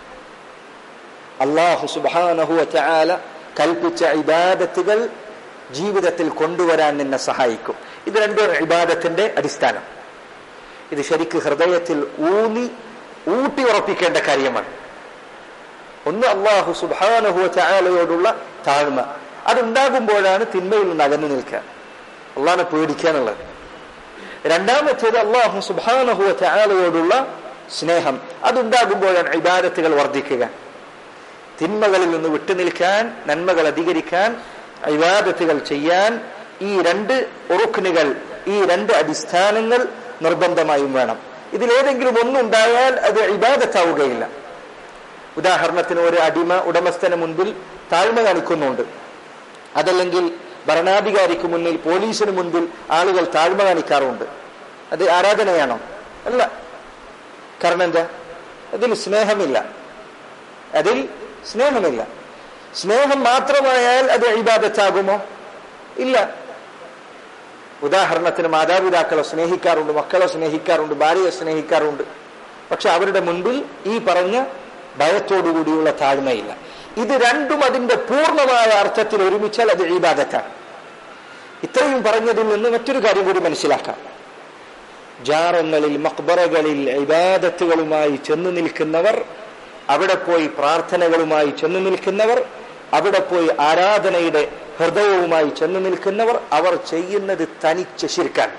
അള്ളാഹു സുബാനഹു ചാല കൽപ്പിച്ച ഇബാദത്തുകൾ ജീവിതത്തിൽ കൊണ്ടുവരാൻ നിന്നെ സഹായിക്കും ഇത് രണ്ടും ഇബാദത്തിന്റെ അടിസ്ഥാനം ഇത് ശരിക്ക് ഹൃദയത്തിൽ ഊന്നി ഊട്ടി ഉറപ്പിക്കേണ്ട കാര്യമാണ് ഒന്ന് അള്ളാഹു സുബാനഹു ചായാലയോടുള്ള താഴ്മ അതുണ്ടാകുമ്പോഴാണ് തിന്മയിൽ നിന്ന് അകന്നു നിൽക്കുക അള്ളാഹിനെ പേടിക്കാനുള്ളത് രണ്ടാമത്തേത് അള്ളാഹു സുബാനഹു ചായാലയോടുള്ള സ്നേഹം അതുണ്ടാകുമ്പോഴാണ് ഇബാദത്തുകൾ വർദ്ധിക്കുക തിന്മകളിൽ നിന്ന് വിട്ടുനിൽക്കാൻ നന്മകൾ അധികരിക്കാൻ ഇബാദത്തുകൾ ചെയ്യാൻ ഈ രണ്ട് ഉറുക്കുനുകൾ ഈ രണ്ട് അടിസ്ഥാനങ്ങൾ നിർബന്ധമായും വേണം ഇതിലേതെങ്കിലും ഒന്നുണ്ടായാൽ അത് ഇബാദത്താവുകയില്ല ഉദാഹരണത്തിന് ഒരു അടിമ ഉടമസ്ഥന് മുൻപിൽ താഴ്മ കാണിക്കുന്നുണ്ട് അതല്ലെങ്കിൽ ഭരണാധികാരിക്ക് മുന്നിൽ പോലീസിന് മുൻപിൽ ആളുകൾ താഴ്മ കാണിക്കാറുണ്ട് അത് ആരാധനയാണോ അല്ല കാരണം എന്താ അതിൽ സ്നേഹമില്ല അതിൽ സ്നേഹമില്ല സ്നേഹം മാത്രമായാൽ അത് ഇബാദത്താകുമോ ഇല്ല ഉദാഹരണത്തിന് മാതാപിതാക്കളെ സ്നേഹിക്കാറുണ്ട് മക്കളെ സ്നേഹിക്കാറുണ്ട് ഭാര്യയെ സ്നേഹിക്കാറുണ്ട് പക്ഷെ അവരുടെ മുൻപിൽ ഈ പറഞ്ഞ ഭയത്തോടുകൂടിയുള്ള താഴ്മയില്ല ഇത് രണ്ടും അതിന്റെ പൂർണ്ണമായ അർത്ഥത്തിൽ ഒരുമിച്ചാൽ അത് ഇബാദത്താണ് ഇത്രയും പറഞ്ഞതിൽ നിന്ന് മറ്റൊരു കാര്യം കൂടി മനസ്സിലാക്കാം ജാറങ്ങളിൽ മക്ബറകളിൽ ഇബാദത്തുകളുമായി ചെന്നു നിൽക്കുന്നവർ അവിടെ പോയി പ്രാർത്ഥനകളുമായി ചെന്നു നിൽക്കുന്നവർ അവിടെ പോയി ആരാധനയുടെ ഹൃദയവുമായി ചെന്നു നിൽക്കുന്നവർ അവർ ചെയ്യുന്നത് തനിച്ച് ശിർക്കാൻ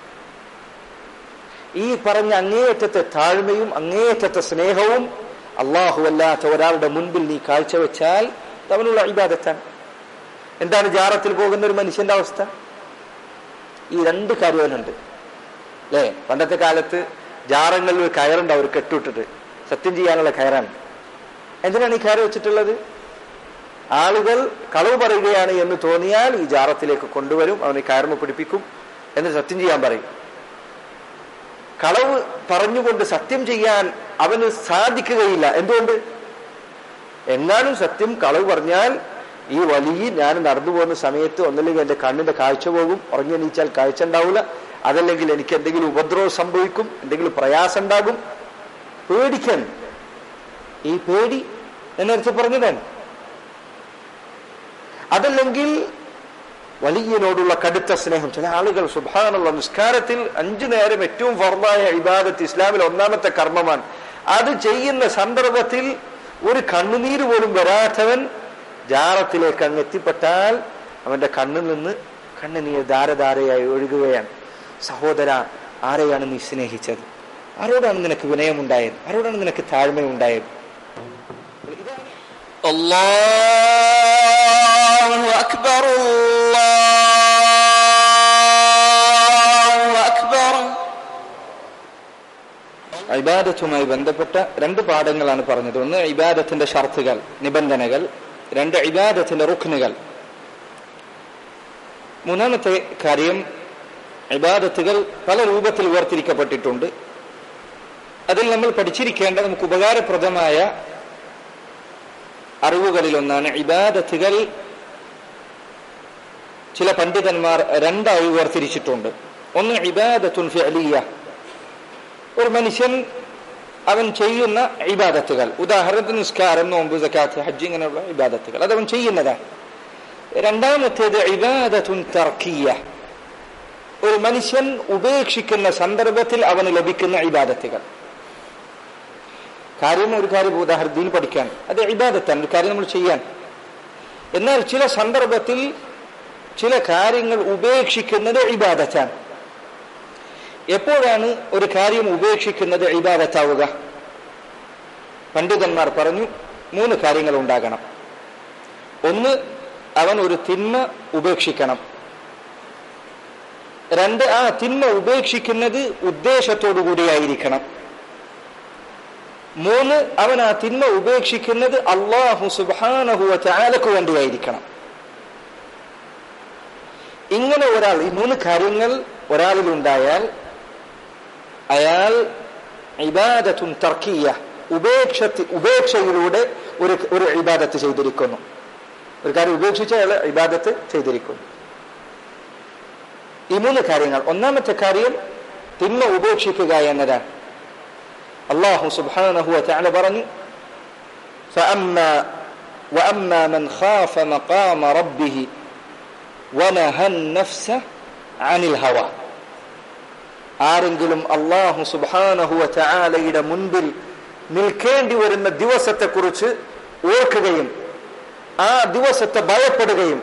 ഈ പറഞ്ഞ അങ്ങേയറ്റത്തെ താഴ്മയും അങ്ങേയറ്റത്തെ സ്നേഹവും അള്ളാഹു അല്ലാത്ത ഒരാളുടെ മുൻപിൽ നീ കാഴ്ചവെച്ചാൽ അവനുള്ള ഇബാദത്താണ് എന്താണ് ജാറത്തിൽ പോകുന്ന ഒരു മനുഷ്യന്റെ അവസ്ഥ ഈ രണ്ട് കാര്യവനുണ്ട് അല്ലേ പണ്ടത്തെ കാലത്ത് ജാറങ്ങളിൽ ഒരു കയറുണ്ട് അവർ കെട്ടുവിട്ടിട്ട് സത്യം ചെയ്യാനുള്ള കയറാണ് എന്തിനാണ് ഈ കയറ് വെച്ചിട്ടുള്ളത് ആളുകൾ കളവ് പറയുകയാണ് എന്ന് തോന്നിയാൽ ഈ ജാറത്തിലേക്ക് കൊണ്ടുവരും അവനെ കയർമ പിടിപ്പിക്കും എന്ന് സത്യം ചെയ്യാൻ പറയും കളവ് പറഞ്ഞുകൊണ്ട് സത്യം ചെയ്യാൻ അവന് സാധിക്കുകയില്ല എന്തുകൊണ്ട് എങ്ങാനും സത്യം കളവ് പറഞ്ഞാൽ ഈ വലിയ ഞാൻ നടന്നു പോകുന്ന സമയത്ത് ഒന്നല്ലെങ്കിൽ എന്റെ കണ്ണിന്റെ കാഴ്ച പോകും ഉറങ്ങിയെണീച്ചാൽ കാഴ്ച ഉണ്ടാവില്ല അതല്ലെങ്കിൽ എനിക്ക് എന്തെങ്കിലും ഉപദ്രവം സംഭവിക്കും എന്തെങ്കിലും പ്രയാസം ഉണ്ടാകും പേടിക്കാൻ ഈ പേടി ഞാൻ നേരത്തെ പറഞ്ഞതാണ് അതല്ലെങ്കിൽ വലിയനോടുള്ള കടുത്ത സ്നേഹം ചില ആളുകൾ സുഭാനുള്ള നിസ്കാരത്തിൽ അഞ്ചു നേരം ഏറ്റവും ഫർദായ ഇബാദത്ത് ഇസ്ലാമിൽ ഒന്നാമത്തെ കർമ്മമാണ് അത് ചെയ്യുന്ന സന്ദർഭത്തിൽ ഒരു കണ്ണുനീര് പോലും വരാത്തവൻ ജാറത്തിലേക്ക് അങ്ങ് എത്തിപ്പെട്ടാൽ അവന്റെ കണ്ണിൽ നിന്ന് കണ്ണുനീർ ധാരധാരയായി ഒഴുകുകയാണ് സഹോദര ആരെയാണ് നീ സ്നേഹിച്ചത് ആരോടാണ് നിനക്ക് വിനയമുണ്ടായത് ആരോടാണ് നിനക്ക് താഴ്മയുണ്ടായത് الله أكبر الله أكبر ഇബാദത്തുമായി ബന്ധപ്പെട്ട രണ്ട് പാഠങ്ങളാണ് പറഞ്ഞത് ഒന്ന് ഇബാദത്തിന്റെ ഷർത്തുകൾ നിബന്ധനകൾ രണ്ട് ഇബാദത്തിന്റെ റുഖ്നുകൾ മൂന്നാമത്തെ കാര്യം ഇബാദത്തുകൾ പല രൂപത്തിൽ വേർതിരിക്കപ്പെട്ടിട്ടുണ്ട് അതിൽ നമ്മൾ പഠിച്ചിരിക്കേണ്ട നമുക്ക് ഉപകാരപ്രദമായ അറിവുകളിൽ ഒന്നാണ് ഇബാദത്തുകൾ ചില പണ്ഡിതന്മാർ രണ്ടായി വേർതിരിച്ചിട്ടുണ്ട് ഒന്ന് ഇബാദത്തുൻ ഫിഅലിയ ഒരു മനുഷ്യൻ അവൻ ചെയ്യുന്ന ഇബാദത്തുകൾ ഉദാഹരണത്തിന് നിസ്കാരം നോമ്പ് സക്കാത്ത് ഹജ്ജ് ഇങ്ങനെയുള്ള ഇബാദത്തുകൾ അത് അവൻ ചെയ്യുന്നതാണ് രണ്ടാമത്തേത് ഇബാദത്തുൻ തർക്കിയ ഒരു മനുഷ്യൻ ഉപേക്ഷിക്കുന്ന സന്ദർഭത്തിൽ അവന് ലഭിക്കുന്ന ഇബാദത്തുകൾ കാര്യം ഒരു കാര്യം ഉദാഹരണത്തിന് പഠിക്കാൻ അത് ഇബാദത്താണ് ഒരു കാര്യം നമ്മൾ ചെയ്യാൻ എന്നാൽ ചില സന്ദർഭത്തിൽ ചില കാര്യങ്ങൾ ഉപേക്ഷിക്കുന്നത് ഇബാദത്താണ് എപ്പോഴാണ് ഒരു കാര്യം ഉപേക്ഷിക്കുന്നത് ഇബാദത്താവുക പണ്ഡിതന്മാർ പറഞ്ഞു മൂന്ന് കാര്യങ്ങൾ ഉണ്ടാകണം ഒന്ന് അവൻ ഒരു തിന്മ ഉപേക്ഷിക്കണം രണ്ട് ആ തിന്മ ഉപേക്ഷിക്കുന്നത് ഉദ്ദേശത്തോടു കൂടിയായിരിക്കണം മൂന്ന് അവൻ ആ തിന്മ ഉപേക്ഷിക്കുന്നത് അള്ളാഹു സുബാനഹുവ ചാലക്ക് വേണ്ടിയായിരിക്കണം ഇങ്ങനെ ഒരാൾ ഈ മൂന്ന് കാര്യങ്ങൾ ഒരാളിൽ ഉണ്ടായാൽ അയാൾ ഇബാദത്തും തർക്കീയ ഉപേക്ഷ ഉപേക്ഷയിലൂടെ ഒരു ഒരു ഇബാദത്ത് ചെയ്തിരിക്കുന്നു ഒരു കാര്യം ഉപേക്ഷിച്ച അയാൾ ഇബാദത്ത് ചെയ്തിരിക്കുന്നു ഈ മൂന്ന് കാര്യങ്ങൾ ഒന്നാമത്തെ കാര്യം തിന്മ ഉപേക്ഷിക്കുക എന്നതാണ് അള്ളാഹു സുബ്ഹാനഹു വതആല പറഞ്ഞു فأما وأما من خاف مقام ربه ونهى النفس عن الهوى ആരെങ്കിലും അള്ളാഹു സുബാനഹുവ ചാലയുടെ മുൻപിൽ നിൽക്കേണ്ടി വരുന്ന ദിവസത്തെക്കുറിച്ച് ഓർക്കുകയും ആ ദിവസത്തെ ഭയപ്പെടുകയും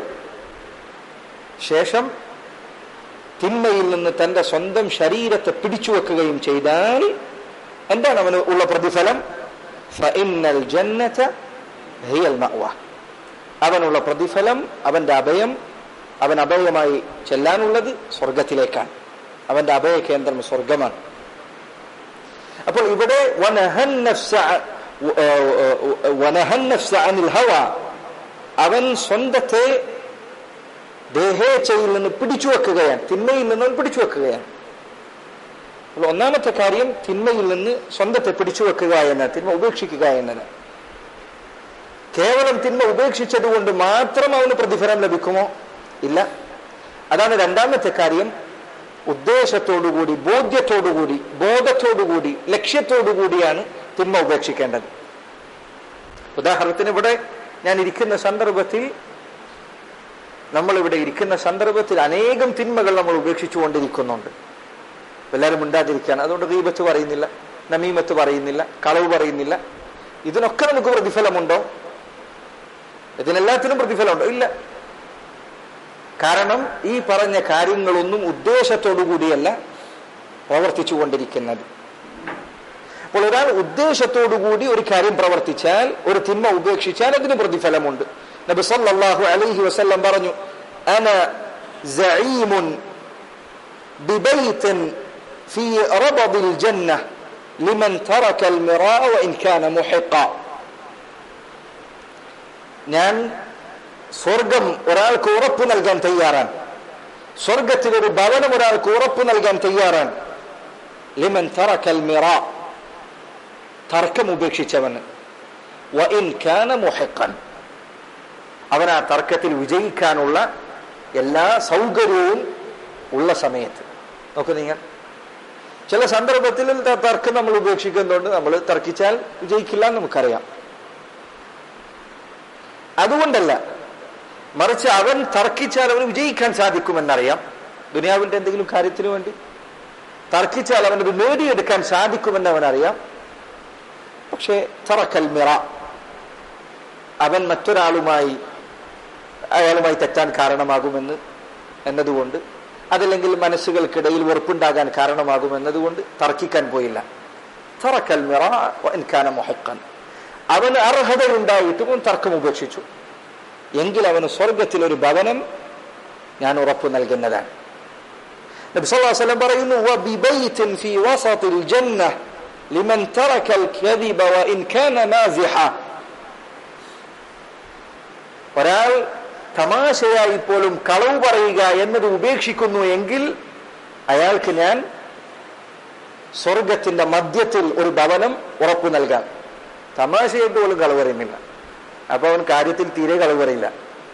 ശേഷം തിന്മയിൽ നിന്ന് തന്റെ സ്വന്തം ശരീരത്തെ പിടിച്ചു വെക്കുകയും ചെയ്താൽ എന്താണ് അവന് ഉള്ള പ്രതിഫലം ഫഇന്നൽ ജന്നത ഹിയൽ മഅവ അവനുള്ള പ്രതിഫലം അവന്റെ അഭയം അവൻ അഭയമായി ചെല്ലാനുള്ളത് സ്വർഗത്തിലേക്കാണ് അവന്റെ അഭയ കേന്ദ്രം സ്വർഗമാണ് അപ്പോൾ ഇവിടെ വനഹൻ നഫ്സ വനഹൻ നഫ്സ അനിൽ ഹവ അവൻ സ്വന്തത്തെ ദേഹേച്ഛയിൽ നിന്ന് പിടിച്ചു വെക്കുകയാണ് തിന്മയിൽ നിന്ന് അവൻ പിടിച്ചു വെക്കുകയാണ് അപ്പോൾ ഒന്നാമത്തെ കാര്യം തിന്മയിൽ നിന്ന് സ്വന്തത്തെ പിടിച്ചു വെക്കുക എന്ന തിന്മ ഉപേക്ഷിക്കുക എന്നത് കേവലം തിന്മ ഉപേക്ഷിച്ചത് കൊണ്ട് മാത്രം അവന് പ്രതിഫലം ലഭിക്കുമോ ഇല്ല അതാണ് രണ്ടാമത്തെ കാര്യം ഉദ്ദേശത്തോടുകൂടി ബോധ്യത്തോടുകൂടി ബോധത്തോടുകൂടി ലക്ഷ്യത്തോടുകൂടിയാണ് തിന്മ ഉപേക്ഷിക്കേണ്ടത് ഉദാഹരണത്തിന് ഇവിടെ ഞാൻ ഇരിക്കുന്ന സന്ദർഭത്തിൽ നമ്മൾ ഇവിടെ ഇരിക്കുന്ന സന്ദർഭത്തിൽ അനേകം തിന്മകൾ നമ്മൾ ഉപേക്ഷിച്ചു കൊണ്ടിരിക്കുന്നുണ്ട് എല്ലാവരും മിണ്ടാതിരിക്കുകയാണ് അതുകൊണ്ട് ഗീബത്ത് പറയുന്നില്ല നമീമത്ത് പറയുന്നില്ല കളവ് പറയുന്നില്ല ഇതിനൊക്കെ നമുക്ക് പ്രതിഫലമുണ്ടോ ഇതിനെല്ലാത്തിനും പ്രതിഫലമുണ്ടോ ഇല്ല കാരണം ഈ പറഞ്ഞ കാര്യങ്ങളൊന്നും ഉദ്ദേശത്തോടു കൂടിയല്ല പ്രവർത്തിച്ചു കൊണ്ടിരിക്കുന്നത് അപ്പോൾ ഒരാൾ ഉദ്ദേശത്തോടു കൂടി ഒരു കാര്യം പ്രവർത്തിച്ചാൽ ഒരു തിന്മ ഉപേക്ഷിച്ചാൽ അതിന് പ്രതിഫലമുണ്ട് നബി സല്ലല്ലാഹു അലൈഹി വസല്ലം പറഞ്ഞു അന സഈമുൻ ബിബൈത്തിൻ في ربض الجنة لمن ترك المراء وإن كان محقا ഞാൻ സ്വർഗം ഒരാൾക്ക് ഉറപ്പ് നൽകാൻ തയ്യാറാണ് സ്വർഗത്തിൽ ഒരു ഭവനം ഒരാൾക്ക് ഉറപ്പ് നൽകാൻ തയ്യാറാണ് ലിമൻ തറക്കൽ മിറ തർക്കം ഉപേക്ഷിച്ചവന് വഇൻ കാന മുഹക്കൻ അവൻ ആ തർക്കത്തിൽ വിജയിക്കാനുള്ള എല്ലാ സൗകര്യവും ഉള്ള സമയത്ത് നോക്കൂ നിങ്ങൾ ചില സന്ദർഭത്തിൽ തർക്കം നമ്മൾ ഉപേക്ഷിക്കുന്നുണ്ട് നമ്മൾ തർക്കിച്ചാൽ വിജയിക്കില്ല എന്ന് നമുക്കറിയാം അതുകൊണ്ടല്ല മറിച്ച് അവൻ തർക്കിച്ചാൽ അവന് വിജയിക്കാൻ സാധിക്കുമെന്നറിയാം ദുനിയാവിന്റെ എന്തെങ്കിലും കാര്യത്തിന് വേണ്ടി തർക്കിച്ചാൽ അവനത് നേടിയെടുക്കാൻ സാധിക്കുമെന്ന് അവനറിയാം പക്ഷേ തറക്കൽ മിറ അവൻ മറ്റൊരാളുമായി അയാളുമായി തെറ്റാൻ കാരണമാകുമെന്ന് എന്നതുകൊണ്ട് അതല്ലെങ്കിൽ മനസ്സുകൾക്കിടയിൽ വെറുപ്പുണ്ടാകാൻ കാരണമാകുമെന്നതുകൊണ്ട് തർക്കിക്കാൻ പോയില്ല തറക്കൽ മിറ എനിക്കാന മൊഹക്കൻ അവന് അർഹതയുണ്ടായിട്ടും അവൻ തർക്കം ഉപേക്ഷിച്ചു എങ്കിൽ അവന് സ്വർഗത്തിൽ ഒരു ഭവനം ഞാൻ ഉറപ്പു നൽകുന്നതാണ് നബി സല്ലല്ലാഹു അലൈഹി വസല്ലം പറയുന്നു വബിബൈത്തിൻ ഫീ വസതിൽ ജന്ന ലിമൻ തറക്കൽ കദിബ വഇൻ കാന മാസിഹ ഒരാൾ തമാശയായി പോലും കളവ് പറയുക എന്നത് ഉപേക്ഷിക്കുന്നു എങ്കിൽ അയാൾക്ക് ഞാൻ സ്വർഗത്തിന്റെ മധ്യത്തിൽ ഒരു ഭവനം ഉറപ്പു നൽകാം തമാശയായിട്ട് പോലും കളവ് പറയുന്നില്ല അപ്പൊ അവൻ കാര്യത്തിൽ തീരെ കളവ് പറയില്ല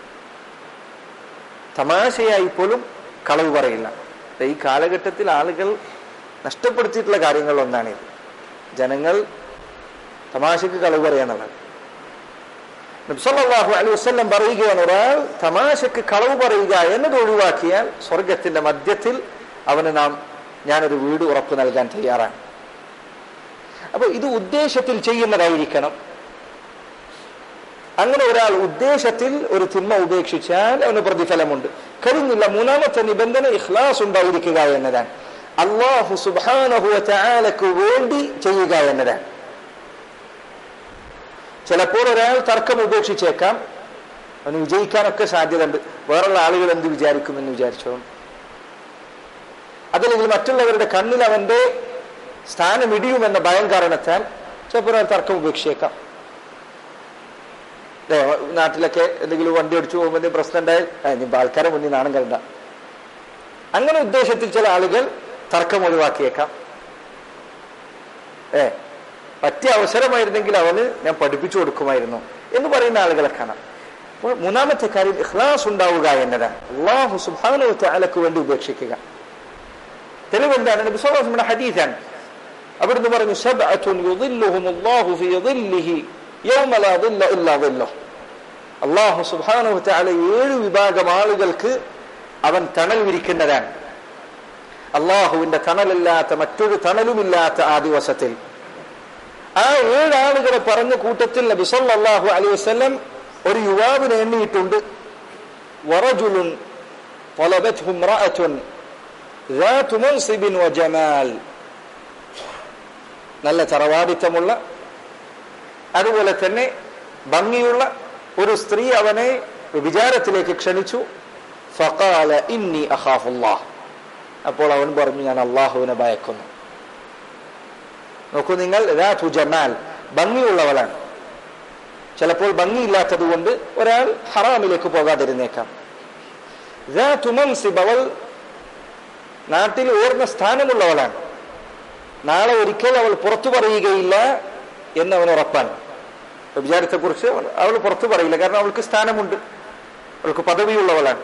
തമാശയായി പോലും കളവ് പറയില്ല ഈ കാലഘട്ടത്തിൽ ആളുകൾ നഷ്ടപ്പെടുത്തിയിട്ടുള്ള കാര്യങ്ങൾ ഒന്നാണിത് ജനങ്ങൾ തമാശക്ക് കളവ് പറയണതാണ് നബ്സല്ലാഹു അലൈഹി വസ്ല്ലം പറയുകയാണ് ഒരാൾ തമാശക്ക് കളവ് പറയുക എന്നത് ഒഴിവാക്കിയാൽ സ്വർഗത്തിന്റെ മധ്യത്തിൽ അവന് നാം ഞാനൊരു വീട് ഉറപ്പു നൽകാൻ തയ്യാറാണ് അപ്പൊ ഇത് ഉദ്ദേശത്തിൽ ചെയ്യുന്നതായിരിക്കണം അങ്ങനെ ഒരാൾ ഉദ്ദേശത്തിൽ ഒരു തിന്മ ഉപേക്ഷിച്ചാൽ അവന് പ്രതിഫലമുണ്ട് കഴിഞ്ഞില്ല മൂന്നാമത്തെ നിബന്ധന ഇഖ്ലാസ് ഉണ്ടായിരിക്കുക എന്നതാണ് അള്ളാഹു സുബാനഹുവ ചാലക്ക് വേണ്ടി ചെയ്യുക എന്നതാണ് ചിലപ്പോൾ ഒരാൾ തർക്കം ഉപേക്ഷിച്ചേക്കാം അവന് വിജയിക്കാനൊക്കെ സാധ്യതയുണ്ട് വേറുള്ള ആളുകൾ എന്ത് വിചാരിക്കുമെന്ന് വിചാരിച്ചോ അതല്ലെങ്കിൽ മറ്റുള്ളവരുടെ കണ്ണിൽ അവന്റെ സ്ഥാനം ഇടിയുമെന്ന ഭയം കാരണത്താൽ ചിലപ്പോൾ ഒരാൾ തർക്കം ഉപേക്ഷിച്ചേക്കാം ഏ, നാട്ടിലൊക്കെ എന്തെങ്കിലും വണ്ടി ഓടിച്ചു പോകുമ്പോൾ എന്തെങ്കിലും പ്രശ്നം ഉണ്ടായാൽ ഇനി ആൾക്കാരെ മുന്നിൽ നാണം കണ്ട അങ്ങനെ ഉദ്ദേശത്തിൽ ചില ആളുകൾ തർക്കം ഒഴിവാക്കിയേക്കാം ഏ പറ്റിയ അവസരമായിരുന്നെങ്കിൽ അവന് ഞാൻ പഠിപ്പിച്ചു കൊടുക്കുമായിരുന്നു എന്ന് പറയുന്ന ആളുകളെ കാണാം അപ്പോൾ മൂന്നാമത്തെ കാര്യം ഇഖ്ലാസ് ഉണ്ടാവുക എന്നതാണ് അള്ളാഹു സുബാനു അലക്ക് വേണ്ടി ഉപേക്ഷിക്കുക തെളിവെന്താണ് നബി സ്വല്ലല്ലാഹു അലൈഹി വസല്ലം ഹദീസാണ് അവിടുന്ന് പറഞ്ഞു സബ്അത്തുൻ യുദില്ലുഹുമുല്ലാഹു ഫീ ദില്ലിഹി യൗമ ലാ ദില്ല ഇല്ലാ ദില്ലുഹു അള്ളാഹു സുബ്ഹാനഹു വതആല ഏഴ് വിഭാഗം ആളുകൾക്ക് അവൻ തണൽ വിരിക്കുന്നതാണ് അള്ളാഹുവിന്റെ തണലില്ലാത്ത മറ്റൊരു തണലുമില്ലാത്ത ആ ദിവസത്തിൽ ആ ഏഴ് ആളുകളെ പറഞ്ഞ കൂട്ടത്തിൽ നബി സല്ലല്ലാഹു അലൈഹി വസല്ലം ഒരു യുവാവിനെ എണ്ണിയിട്ടുണ്ട് വറജുലുൻ طلبته امرأة ذات منصب وجمال നല്ല തറവാടിത്തമുള്ള അതുപോലെ തന്നെ ഭംഗിയുള്ള ഒരു സ്ത്രീ അവനെ വിചാരത്തിലേക്ക് ക്ഷണിച്ചു ഫഖാല ഇന്നി അഖാഫുല്ലാഹ് അപ്പോൾ അവൻ പറഞ്ഞു ഞാൻ അള്ളാഹുവിനെ ഭയക്കുന്നു നോക്കൂ നിങ്ങൾ രാധു ജമാൽ ഭംഗിയുള്ളവളാണ് ചിലപ്പോൾ ഭംഗിയില്ലാത്തത് കൊണ്ട് ഒരാൾ ഹറാമിലേക്ക് പോകാതിരുന്നേക്കാം രാധു മൻസിബ് അവൾ നാട്ടിൽ ഉയർന്ന സ്ഥാനമുള്ളവളാണ് നാളെ ഒരിക്കൽ അവൾ പുറത്തു പറയുകയില്ല എന്ന് അവൻ ഉറപ്പാണ് വിചാരത്തെ കുറിച്ച് അവൾ പുറത്തു പറയില്ല കാരണം അവൾക്ക് സ്ഥാനമുണ്ട് അവൾക്ക് പദവിയുള്ളവളാണ്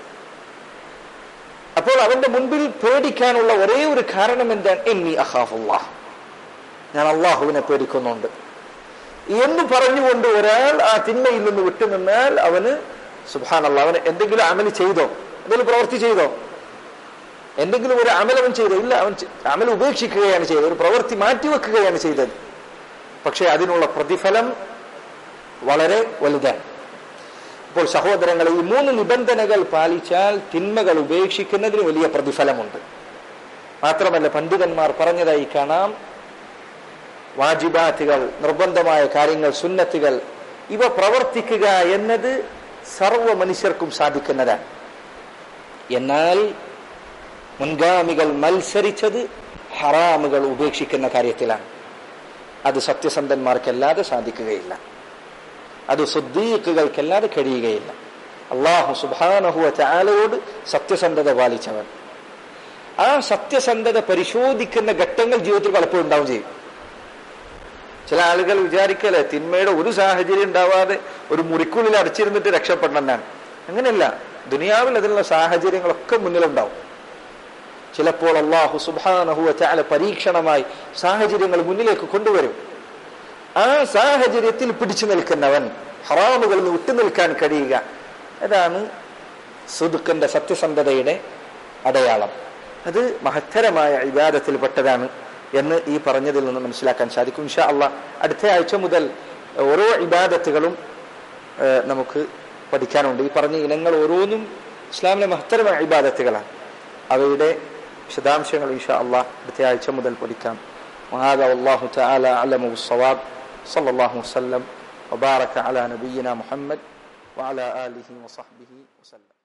അപ്പോൾ അവന്റെ മുൻപിൽ പേടിക്കാനുള്ള ഒരേ ഒരു കാരണം എന്താണ് എന്നി അഹാഫുല്ലാഹ് ഞാൻ അള്ളാഹുവിനെ പേടിക്കുന്നുണ്ട് എന്ന് പറഞ്ഞുകൊണ്ട് ഒരാൾ ആ തിന്മയിൽ നിന്ന് വിട്ടുനിന്നാൽ അവന് സുബാൻ അവന് എന്തെങ്കിലും അമല് ചെയ്തോ എന്തെങ്കിലും പ്രവൃത്തി ചെയ്തോ എന്തെങ്കിലും ഒരു അമലവൻ ചെയ്തോ ഇല്ല അവൻ ചെ- അമൽ ഉപേക്ഷിക്കുകയാണ് ചെയ്തത് ഒരു പ്രവൃത്തി മാറ്റിവെക്കുകയാണ് ചെയ്തത് പക്ഷെ അതിനുള്ള പ്രതിഫലം വളരെ വലുതാണ് ഇപ്പോൾ സഹോദരങ്ങളെ ഈ മൂന്ന് നിബന്ധനകൾ പാലിച്ചാൽ തിന്മകൾ ഉപേക്ഷിക്കുന്നതിന് വലിയ പ്രതിഫലമുണ്ട് മാത്രമല്ല പണ്ഡിതന്മാർ പറഞ്ഞതായി കാണാം വാജിബാത്തുകൾ നിർബന്ധമായ കാര്യങ്ങൾ സുന്നത്തുകൾ ഇവ പ്രവർത്തിക്കുക എന്നത് സർവ മനുഷ്യർക്കും സാധിക്കുന്നതാണ് എന്നാൽ മുൻഗാമികൾ മത്സരിച്ചത് ഹറാമുകൾ ഉപേക്ഷിക്കുന്ന കാര്യത്തിലാണ് അത് സത്യസന്ധന്മാർക്കല്ലാതെ സാധിക്കുകയില്ല അത് സുദ്ദീഖുകൾക്കല്ലാതെ കഴിയുകയില്ല അള്ളാഹു സുബാനഹുവ ചാലയോട് സത്യസന്ധത പാലിച്ചവൻ ആ സത്യസന്ധത പരിശോധിക്കുന്ന ഘട്ടങ്ങൾ ജീവിതത്തിൽ പലപ്പോഴും ഉണ്ടാവും ചെയ്യും ചില ആളുകൾ വിചാരിക്കല്ലേ തിന്മയുടെ ഒരു സാഹചര്യം ഉണ്ടാവാതെ ഒരു മുറിക്കുള്ളിൽ അടച്ചിരുന്നിട്ട് രക്ഷപ്പെടണമെന്നാണ് അങ്ങനെയല്ല ദുനിയാവിൽ അതിനുള്ള സാഹചര്യങ്ങളൊക്കെ മുന്നിലുണ്ടാവും ചിലപ്പോൾ അള്ളാഹു സുബാനഹുവ ചാല പരീക്ഷണമായി സാഹചര്യങ്ങൾ മുന്നിലേക്ക് കൊണ്ടുവരും ആ സാഹചര്യത്തിൽ പിടിച്ചു നിൽക്കുന്നവൻ ഹറാമുകളിൽ നിന്ന് വിട്ടുനിൽക്കാൻ കഴിയുക അതാണ് സുദുക്കന്റെ സത്യസന്ധതയുടെ അടയാളം അത് മഹത്തരമായ ഇബാദത്തിൽപ്പെട്ടതാണ് എന്ന് ഈ പറഞ്ഞതിൽ നിന്ന് മനസ്സിലാക്കാൻ സാധിക്കും ഇൻഷാ അള്ളാഹ് അടുത്ത ആഴ്ച മുതൽ ഓരോ ഇബാദത്തുകളും ഏഹ്, നമുക്ക് പഠിക്കാനുണ്ട് ഈ പറഞ്ഞ ഇനങ്ങൾ ഓരോന്നും ഇസ്ലാമിലെ മഹത്തരമായ ഇബാദത്തുകളാണ് അവയുടെ വിശദാംശങ്ങൾ ഇൻഷാ അള്ളാഹ് അടുത്ത ആഴ്ച മുതൽ പഠിക്കാം وهذا والله تعالى أعلم بالصواب صلى الله وسلم وبارك على نبينا محمد وعلى آله وصحبه وسلم